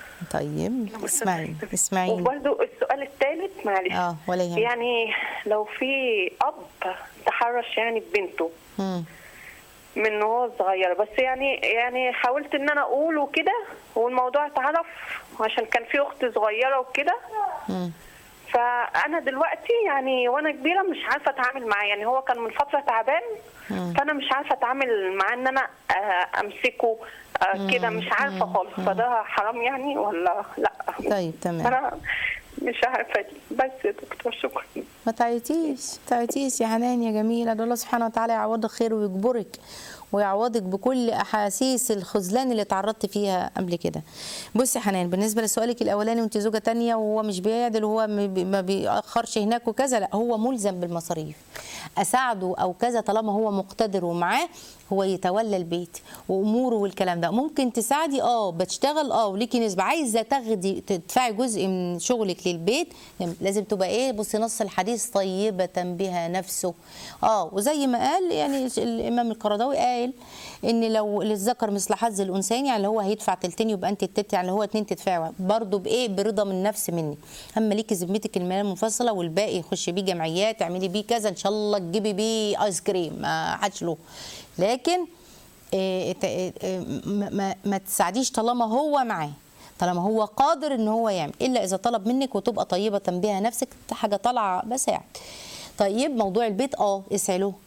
طيب اسمعي اسمعيني وبرضو السؤال الثالث معلش اه ولا يهمك يعني لو في اب تحرش يعني ببنته هم. من هو صغير بس يعني يعني حاولت ان انا اقول وكده والموضوع اتعرف عشان كان في اخت صغيره وكده هم. فانا دلوقتي يعني وانا كبيره مش عارفه اتعامل معاه يعني هو كان من فتره تعبان مم. فانا مش عارفه اتعامل معاه ان انا آه، امسكه آه، كده مش عارفه خالص فده حرام يعني ولا لا طيب تمام انا مش عارفه دي بس يا دكتور شكرا ما تعيطيش ما تعيطيش يا حنان يا جميله ده الله سبحانه وتعالى يعوضك خير ويجبرك ويعوضك بكل احاسيس الخذلان اللي تعرضت فيها قبل كده بصي يا حنان بالنسبه لسؤالك الاولاني وانت زوجه تانية وهو مش بيعدل وهو ما بي- ما بيأخرش هناك وكذا لا هو ملزم بالمصاريف اساعده او كذا طالما هو مقتدر ومعاه هو يتولى البيت واموره والكلام ده ممكن تساعدي اه بتشتغل اه وليكي نسبه عايزه تاخدي تدفعي جزء من شغلك للبيت يعني لازم تبقى ايه بصي نص الحديث طيبه بها نفسه اه وزي ما قال يعني الامام القرضاوي قال ان لو للذكر مثل حظ الانثيين يعني اللي هو هيدفع تلتين يبقى انت التلت يعني اللي هو اتنين تدفعي برضه بايه برضا من نفس مني اما ليكي ذمتك الماليه المنفصله والباقي خشي بيه جمعيات اعملي بيه كذا ان شاء الله تجيبي بيه ايس كريم ما حدش له لكن إيه ت- إيه ما, ما- ما تساعديش طالما هو معاه طالما هو قادر ان هو يعمل الا اذا طلب منك وتبقى طيبه بها نفسك حاجه طالعه بساعد طيب موضوع البيت اه اسعي له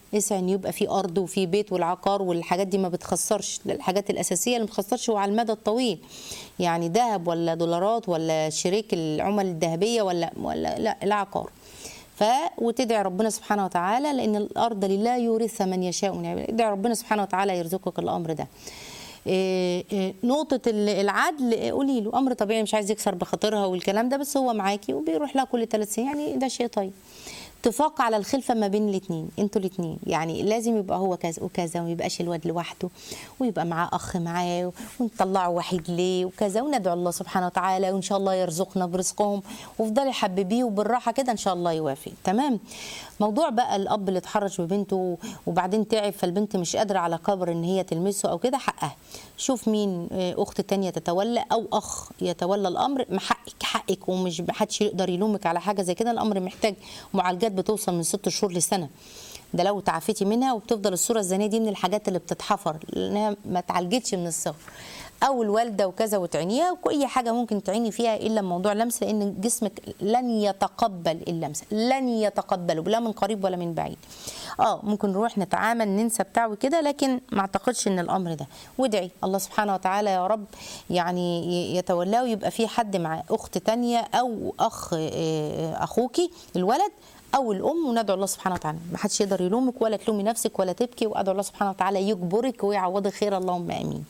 اسعى ان يبقى في ارض وفي بيت والعقار والحاجات دي ما بتخسرش الحاجات الاساسيه اللي ما بتخسرش هو على المدى الطويل يعني ذهب ولا دولارات ولا شريك العمل الذهبيه ولا ولا لا العقار ف وتدعي ربنا سبحانه وتعالى لان الارض لله يورثها من يشاء من عباده ادعي ربنا سبحانه وتعالى يرزقك الامر ده إيه إيه نقطة ال- العدل إيه، قولي له أمر طبيعي مش عايز يكسر بخاطرها والكلام ده بس هو معاكي وبيروح لها كل ثلاث سنين يعني ده شيء طيب اتفاق على الخلفة ما بين الاثنين انتوا الاثنين يعني لازم يبقى هو كذا وكذا وما يبقاش الواد لوحده ويبقى معاه أخ معاه ونطلعه وحيد ليه وكذا وندعو الله سبحانه وتعالى وإن شاء الله يرزقنا برزقهم وافضلي حببيه وبالراحة كده إن شاء الله يوافق تمام موضوع بقى الأب اللي اتحرش ببنته وبعدين تعب فالبنت مش قادرة على كبر إن هي تلمسه أو كده حقها شوف مين آه، أخت تانية تتولى أو أخ يتولى الأمر ما حقك حقك ومش محدش يقدر يلومك على حاجة زي كده الأمر محتاج معالجات بتوصل من ست شهور لسنة ده لو تعافيتي منها وبتفضل الصورة الذهنية دي من الحاجات اللي بتتحفر لأنها ما اتعالجتش من الصغر او الوالده وكذا وتعينيها واي حاجه ممكن تعيني فيها الا موضوع اللمس لان جسمك لن يتقبل اللمس لن يتقبله لا من قريب ولا من بعيد اه ممكن نروح نتعامل ننسى بتاع وكده لكن ما اعتقدش ان الامر ده وادعي الله سبحانه وتعالى يا رب يعني ي- يتولاه ويبقى في حد معاه اخت تانية او اخ آه، اخوكي الولد او الام وندعو الله سبحانه وتعالى ما حدش يقدر يلومك ولا تلومي نفسك ولا تبكي وادعو الله سبحانه وتعالى يجبرك ويعوضك خير اللهم امين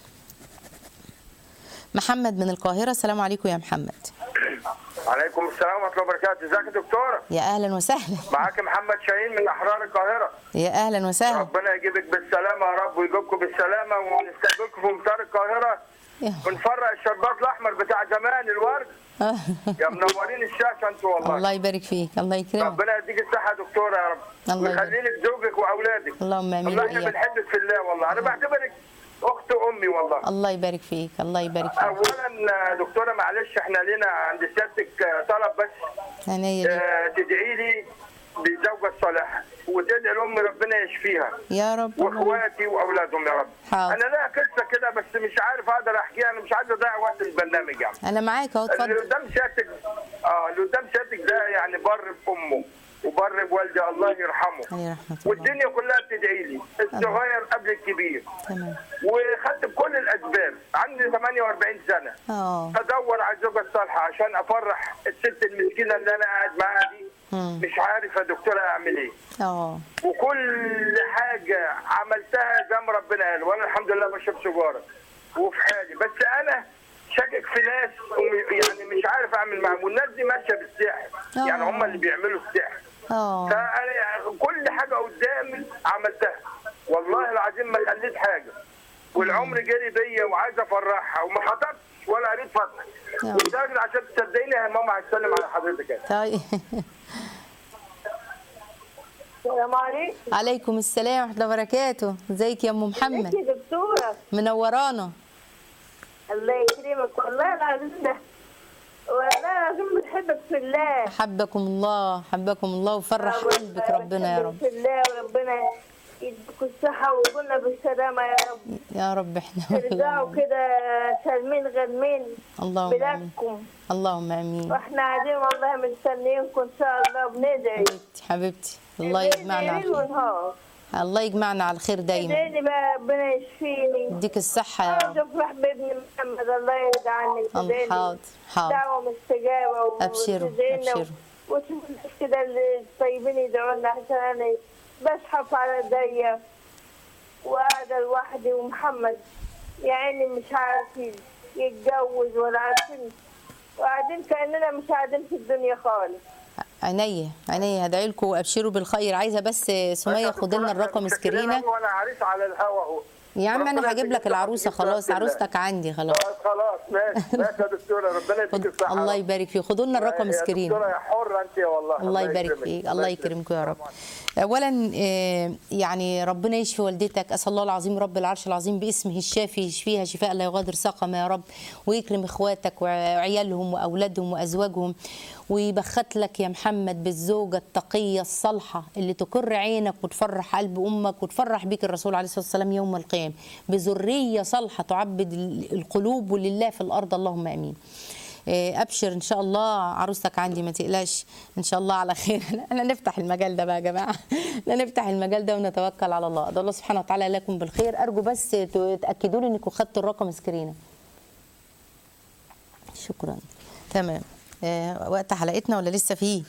محمد من القاهرة السلام عليكم يا محمد عليكم السلام ورحمه الله وبركاته ازيك يا دكتوره يا أهلا وسهلا معاك محمد شاهين من احرار القاهره يا أهلا وسهلا ربنا يجيبك بالسلامه يا رب ويجيبكم بالسلامه ونستقبلكم في مطار القاهره يا- ونفرق الشربات الاحمر بتاع زمان الورد يا منورين الشاشه انتوا والله الله يبارك فيك الله يكرمك ربنا يديك الصحه يا دكتوره يا رب الله يبارك. ويخلي لك زوجك واولادك اللهم آمين والله احنا وإياك. بنحبك في الله والله انا بعتبرك اخت امي والله الله يبارك فيك الله يبارك فيك اولا يا دكتوره معلش احنا لينا عند سيادتك طلب بس عينيا ليك آه، تدعي لي بالزوجه الصالحه وتدعي لام ربنا يشفيها يا رب واخواتي واولادهم يا رب حاضر. انا لها قصه كده بس مش عارف اقدر احكيها انا مش عايز اضيع وقت البرنامج يعني أنا معاك أهو اللي اتفضل قدام سيادتك اه اللي قدام سيادتك ده يعني بر بامه وبر بوالدي الله يرحمه عليه رحمة الله والدنيا كلها بتدعي لي الصغير قبل الكبير تمام وخدت بكل الاسباب عندي 48 سنه اه ادور على الزوجه الصالحه عشان افرح الست المسكينه اللي انا قاعد معاها دي مم. مش عارف يا دكتوره اعمل ايه اه وكل حاجه عملتها زي ما ربنا قال وانا الحمد لله بشرب سيجاره وفي حالي بس انا شاكك في ناس وم- يعني مش عارف اعمل معاهم والناس دي ماشيه بالسحر آه. يعني هم اللي بيعملوا السحر اه فانا كل حاجه قدامي عملتها والله العظيم ما خليت حاجه والعمر جري بيا وعايز افرحها وما خطبتش ولا قريت فتره آه. ولدرجه عشان تصدقيني يا ماما هتسلم على حضرتك يعني. طيب السلام عليكم عليكم السلام ورحمة الله وبركاته ازيك يا أم محمد يا دكتورة منورانا الله يكرمك والله العظيم ده والله العظيم بنحبك في الله حبكم الله حبكم الله وفرح قلبك ربنا يا رب في الله وربنا يديكوا الصحة ويقولنا بالسلامة يا رب يا رب احنا ترجعوا كده سالمين غنمين اللهم امين بلادكم اللهم امين واحنا قاعدين والله مستنيينكم ان شاء الله بندعي حبيبتي حبيبتي الله يجمعنا على ليل الخير ونهار الله يجمعنا على الخير دايما ادعيلي بقى ربنا يشفيني يديك الصحة يا عاوز رب افرح بابني محمد الله يرضى عني الله تدعيلي. حاضر حاضر دعوة مستجابة أبشروا، وتدعينا أبشروا. وتشوف الناس كده اللي الطيبين يدعوا لنا عشان أنا بزحف على ايديا وقاعدة لوحدي ومحمد يا عيني مش عارف يتجوز ولا عارفين وقاعدين كأننا مش قاعدين في الدنيا خالص عينيا عينيا هدعي لكم وابشروا بالخير عايزه بس سميه خد لنا الرقم سكرينه وانا عريس على الهوا اهو يا عم انا ربنا هجيب يديك لك العروسه الصحة خلاص بإذن الله. عروستك عندي خلاص خلاص خلاص ماشي ماشي يا دكتوره ربنا يديك خد الصحه الله يبارك فيك خدوا لنا الرقم يا سكرينه دكتوره يا حره انت والله الله يبارك يكرمك. فيك الله يكرمكم يا رب اولا آه، يعني ربنا يشفي والدتك اسال الله العظيم رب العرش العظيم باسمه الشافي يشفيها شفاء لا يغادر سقما يا رب ويكرم اخواتك وعيالهم واولادهم وازواجهم ويبخت لك يا محمد بالزوجه التقيه الصالحه اللي تقر عينك وتفرح قلب امك وتفرح بيك الرسول عليه الصلاه والسلام يوم القيامه بذريه صالحه تعبد القلوب ولله في الارض اللهم امين آه، ابشر ان شاء الله عروستك عندي ما تقلقش ان شاء الله على خير احنا نفتح المجال ده بقى يا جماعه احنا نفتح المجال ده ونتوكل على الله ده الله سبحانه وتعالى لكم بالخير ارجو بس تاكدوا لي انكم خدتوا الرقم سكرينه شكرا تمام آه، وقت حلقتنا ولا لسه فيه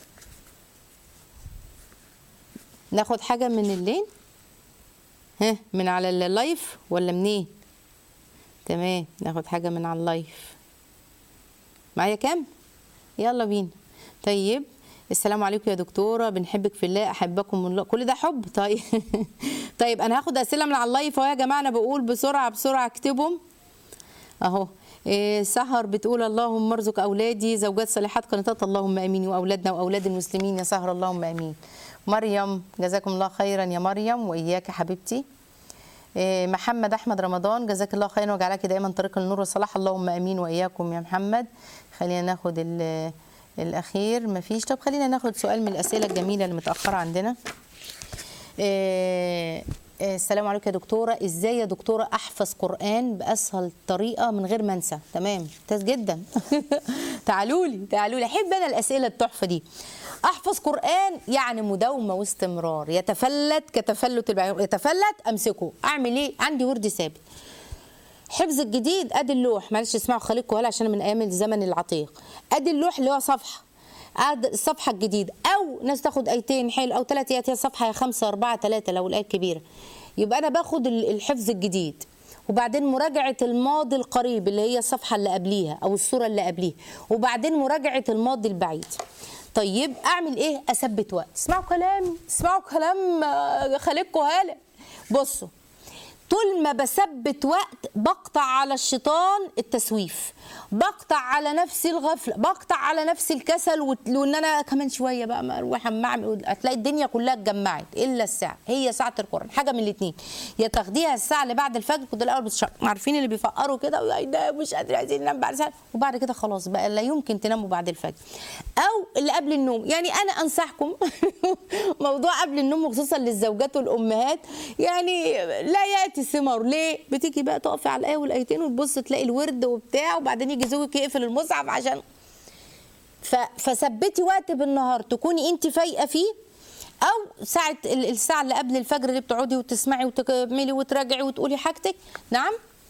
ناخد حاجه من الليل ها من على اللايف ولا منين تمام ناخد حاجه من على اللايف معايا كام يلا بينا طيب السلام عليكم يا دكتوره بنحبك في الله احبكم الله كل ده حب طيب طيب انا هاخد اسئله من على اللايف اهو يا جماعه انا بقول بسرعه بسرعه اكتبهم اهو إيه سهر بتقول اللهم ارزق اولادي زوجات صالحات قانتات اللهم امين واولادنا واولاد المسلمين يا سهر اللهم امين مريم جزاكم الله خيرا يا مريم واياك حبيبتي إيه محمد احمد رمضان جزاك الله خيرا وجعلك دائما طريق النور والصلاح اللهم امين واياكم يا محمد خلينا ناخد ال- الاخير مفيش طب خلينا ناخد سؤال من الاسئله الجميله اللي متاخره عندنا إيه، إيه، السلام عليكم يا دكتورة ازاي يا دكتورة احفظ قرآن باسهل طريقة من غير ما انسى تمام ممتاز جدا تعالوا لي تعالوا لي احب انا الاسئلة التحفة دي احفظ قرآن يعني مداومة واستمرار يتفلت كتفلت البعير يتفلت امسكه اعمل ايه عندي ورد ثابت حفظ الجديد ادي اللوح معلش اسمعوا خليل كهال عشان من ايام الزمن العتيق ادي اللوح اللي هو صفحه ادي الصفحه الجديده او ناس تاخد ايتين حلو او ثلاث ايات هي صفحه يا خمسه اربعه ثلاثه لو الايه كبيره يبقى انا باخد ال- الحفظ الجديد وبعدين مراجعه الماضي القريب اللي هي الصفحه اللي قبليها او الصوره اللي قبليها وبعدين مراجعه الماضي البعيد طيب اعمل ايه اثبت وقت اسمعوا كلامي اسمعوا كلام آه، خليل كهاله بصوا طول ما بثبت وقت بقطع على الشيطان التسويف بقطع على نفسي الغفله بقطع على نفسي الكسل وت- وان انا كمان شويه بقى ما اروح اما اعمل هتلاقي الدنيا كلها اتجمعت الا الساعه هي ساعه القران حاجه من الاثنين يا تاخديها الساعه اللي بعد الفجر كنت الاول بتشرب عارفين اللي بيفقروا كده وينام مش قادر عايزين ننام بعد ساعه وبعد كده خلاص بقى لا يمكن تناموا بعد الفجر او اللي قبل النوم يعني انا انصحكم موضوع قبل النوم وخصوصا للزوجات والامهات يعني لا ياتي ثمر ليه بتيجي بقى تقفي على الايه والايتين وتبص تلاقي الورد وبتاع وبعدين يجي زوجك يقفل المصحف عشان ف... فثبتي وقت بالنهار تكوني انت فايقه فيه او ساعه ال- الساعه اللي قبل الفجر اللي بتقعدي وتسمعي وتكملي وتراجعي وتقولي حاجتك نعم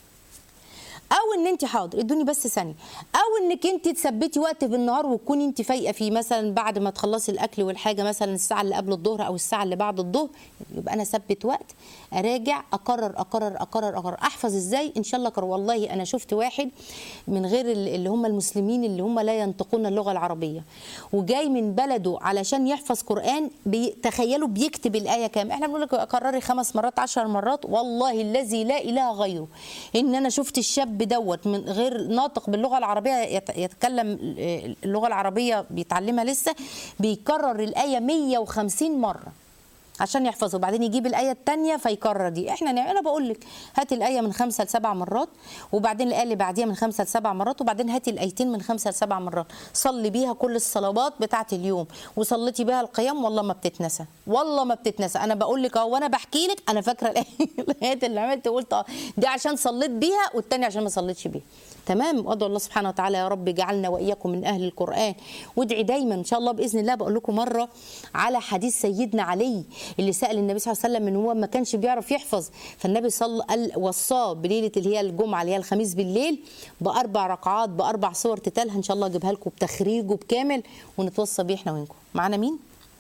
او ان انت حاضر ادوني بس ثانيه او انك انت تثبتي وقت بالنهار وتكوني انت فايقه فيه مثلا بعد ما تخلصي الاكل والحاجه مثلا الساعه اللي قبل الظهر او الساعه اللي بعد الظهر يبقى انا اثبت وقت اراجع اقرر اقرر اقرر اقرر احفظ ازاي ان شاء الله أقرر. والله انا شفت واحد من غير ال- اللي هم المسلمين اللي هم لا ينطقون اللغه العربيه وجاي من بلده علشان يحفظ قران بي... تخيلوا بيكتب الايه كام احنا بنقول لك قرري خمس مرات عشر مرات والله الذي لا اله غيره ان انا شفت الشاب دوت من غير ناطق باللغه العربيه يت- يتكلم اللغه العربيه بيتعلمها لسه بيكرر الايه 150 مره عشان يحفظه وبعدين يجيب الايه الثانيه فيكرر دي احنا نعمل انا بقول لك هاتي الايه من خمسه لسبع مرات وبعدين الايه اللي بعديها من خمسه لسبع مرات وبعدين هاتي الايتين من خمسه لسبع مرات صلي بيها كل الصلوات بتاعه اليوم وصليتي بيها القيام والله ما بتتنسى والله ما بتتنسى انا بقول لك اهو وانا بحكي لك انا فاكره الآية- الايات اللي عملت قلت اه دي عشان صليت بيها والتانية عشان ما صليتش بيها تمام وادعو الله سبحانه وتعالى يا رب جعلنا واياكم من اهل القران وادعي دايما ان شاء الله باذن الله بقول لكم مره على حديث سيدنا علي اللي سال النبي صلى الله عليه وسلم ان هو ما كانش بيعرف يحفظ فالنبي صلى قال وصاه بليله اللي هي الجمعه اللي هي الخميس بالليل باربع ركعات باربع صور تتالها ان شاء الله اجيبها لكم بتخريج وبكامل ونتوصى بيه احنا وينكم معانا مين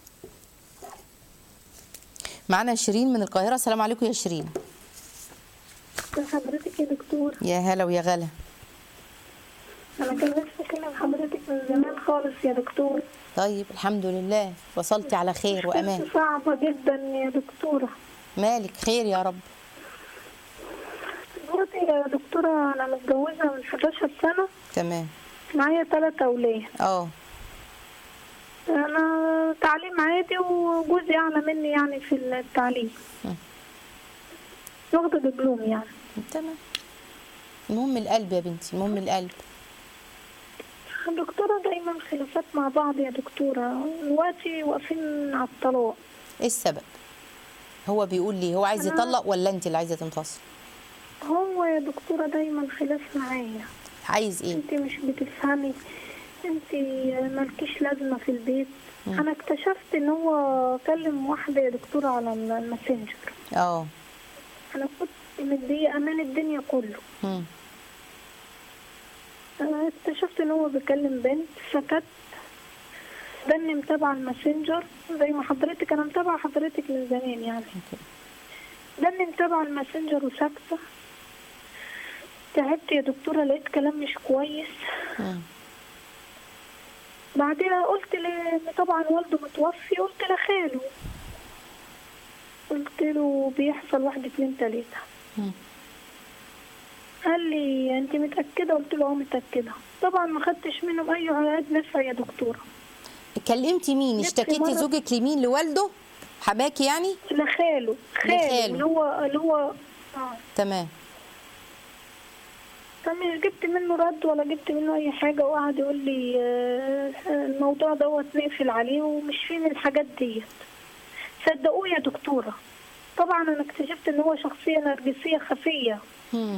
معانا شيرين من القاهره السلام عليكم يا شيرين حضرتك يا دكتور يا هلا ويا غلا انا كان نفسي اكلم حضرتك من زمان خالص يا دكتور طيب الحمد لله وصلتي على خير وامان كنت صعبة جدا يا دكتورة مالك خير يا رب دلوقتي يا دكتورة انا متجوزة من 11 سنة تمام معايا ثلاث اولاد اه انا تعليم عادي وجوزي اعلى مني يعني في التعليم واخدة دبلوم يعني تمام المهم القلب يا بنتي المهم القلب دكتورة دايما خلافات مع بعض يا دكتورة دلوقتي واقفين على الطلاق ايه السبب هو بيقول لي هو عايز أنا- يطلق ولا انت اللي عايزه تنفصل هو يا دكتورة دايما خلاف معايا عايز ايه انت مش بتفهمي انت مالكيش لازمه في البيت انا اكتشفت ان هو كلم واحده يا دكتوره على الماسنجر اه انا كنت مديه امان الدنيا كله مم. انا اكتشفت ان هو بيكلم بنت سكت دني متابعه الماسنجر زي ما حضرتك انا متابعه حضرتك من زمان يعني أوكي. دني متابعه الماسنجر وساكته تعبت يا دكتوره لقيت كلام مش كويس مم. بعدها قلت ل... طبعا والده متوفي قلت لخاله قلت له بيحصل واحد اتنين تلاتة مم. قال لي انت متأكدة قلت له اه متأكدة طبعا ما خدتش منهم اي عقد نفع يا دكتورة كلمتي مين نفسي اشتكيتي مرة- زوجك لمين لوالده حباكي يعني لخاله خاله لخاله. اللي هو اللي هو اه تمام فمش جبت منه رد ولا جبت منه اي حاجة وقعد يقول لي آه، الموضوع دوت نقفل عليه ومش فين الحاجات ديت صدقوه يا دكتورة طبعا انا اكتشفت ان هو شخصية نرجسية خفية مم.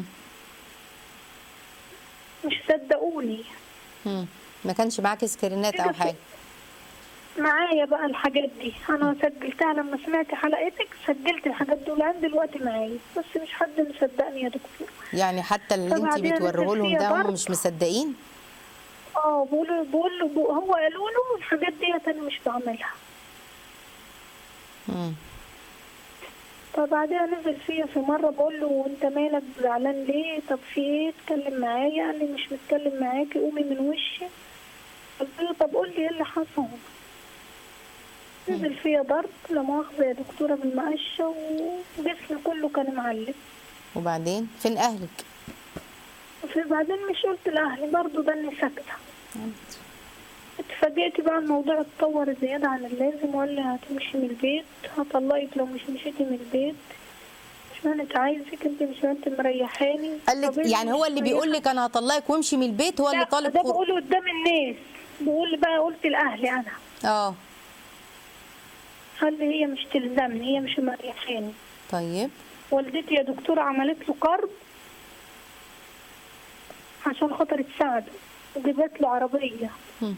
مش صدقوني مم. ما كانش معاكي سكرينات او حاجه معايا بقى الحاجات دي انا سجلتها لما سمعت حلقتك سجلت الحاجات دي ولعند دلوقتي معايا بس مش حد مصدقني يا دكتور يعني حتى اللي انت فبعدين بتوريه لهم نزل ده فيها هم ضرب. مش مصدقين اه بقول بقول له بقول- هو قالوا له الحاجات ديت انا مش بعملها مم. فبعدها نزل فيا في مرة بقول له انت مالك زعلان ليه طب في ايه اتكلم معايا قال لي مش متكلم معاكي قومي من وشي قلت له طب قول لي ايه اللي حصل نزل فيا ضرب لا مؤاخذة يا دكتورة بالمقشة وجسمي كله كان معلم وبعدين فين اهلك بعدين مش قلت لأهلي برضه دني ساكتة اتفاجئت بقى الموضوع اتطور زيادة عن اللازم وقال لي هتمشي من البيت هطلقك لو مش مشيتي من البيت مش ما انت عايزك انت مش ما انت مريحاني قال طب لك انت يعني هو مش اللي بيقول مريحة؟ لك انا هطلقك وامشي من البيت هو اللي لا طالب ده خروج بقوله قدام الناس بقول بقى قلت لأهلي أنا اه قال لي هي مش تلزمني هي مش مريحاني طيب والدتي يا دكتورة عملت له قرض عشان خاطر تساعده وجابت له عربية مم.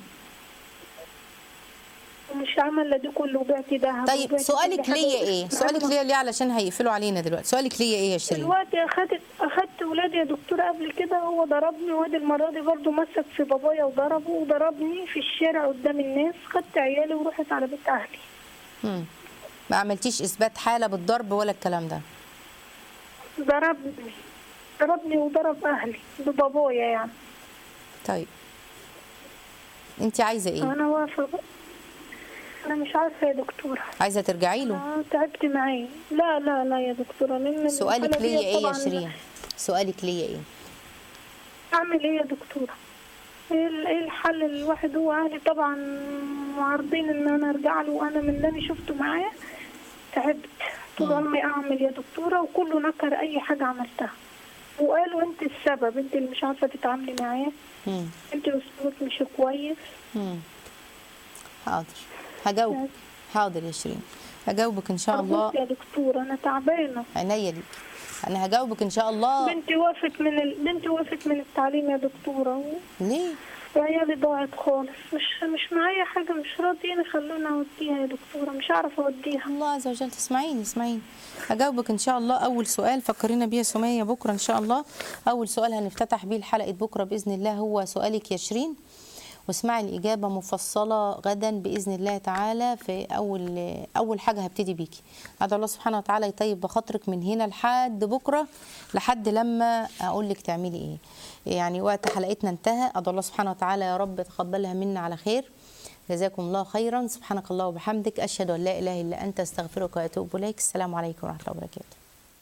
ومش عامل دي كله وبعتي دهب طيب وبعتي سؤالك كل حاجة. ليا ايه سؤالك ليا ليه علشان هيقفلوا علينا دلوقتي سؤالك ليا ايه يا شيرين دلوقتي اخدت اخدت ولادي يا دكتورة قبل كده هو ضربني وادي المرة دي برضه مسك في بابايا وضربه وضربني في الشارع قدام الناس خدت عيالي ورحت على بيت اهلي مم. ما عملتيش اثبات حاله بالضرب ولا الكلام ده ضربني ضربني وضرب اهلي ببابايا يعني طيب انت عايزه ايه انا واقفة بقى. انا مش عارفة يا دكتورة عايزه ترجعي له آه، تعبت معاه لا لا لا يا دكتورة لان سؤالك الحالة ليا دي ايه يا طبعاً شيرين سؤالك ليا ايه اعمل ايه يا دكتورة ايه ال- ايه الحل الواحد هو اهلي طبعا معارضين ان انا ارجع له وانا من اللي انا شفته معاه تعبت طول عمري اعمل يا دكتورة وكله نكر اي حاجة عملتها وقالوا انت السبب انت اللي مش عارفة تتعاملي معاه مم. انت اسلوبك مش كويس مم. حاضر هجاوب حاضر يا شيرين هجاوبك ان شاء الله أرجوك يا دكتورة انا تعبانة عينيا ليك انا هجاوبك ان شاء الله بنتي وقفت من ال... بنتي وقفت من التعليم يا دكتورة ليه وعيالي ضاعت خالص مش مش معايا حاجة مش راضيين يخلوني أوديها يا دكتورة مش عارفة أوديها الله عز وجل تسمعيني اسمعيني هجاوبك ان شاء الله اول سؤال فكرينا بيه يا سميه بكره ان شاء الله اول سؤال هنفتتح بيه حلقه بكره باذن الله هو سؤالك يا شيرين واسمعي الاجابه مفصله غدا باذن الله تعالى في اول اول حاجه هبتدي بيكي ادعو الله سبحانه وتعالى يطيب بخاطرك من هنا لحد بكره لحد لما اقول لك تعملي ايه يعني وقت حلقتنا انتهى ادعو الله سبحانه وتعالى يا رب تقبلها منا على خير جزاكم الله خيرا سبحانك الله وبحمدك اشهد ان لا اله الا انت استغفرك واتوب اليك السلام عليكم ورحمه الله وبركاته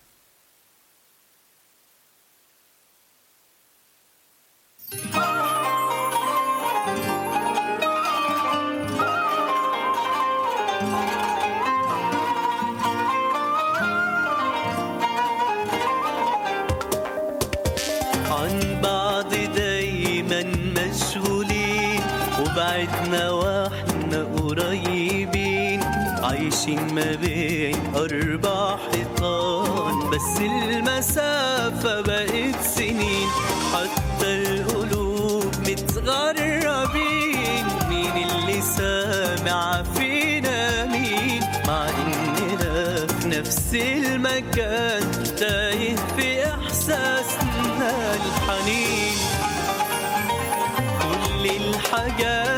عن بعض دايما مشغولين وبعدنا واحنا قريبين عايشين ما بين أربع حيطان بس المسافة بقت سنين حتى القلوب مع إننا في نفس المكان تايه في إحساسنا الحنين كل الحاجات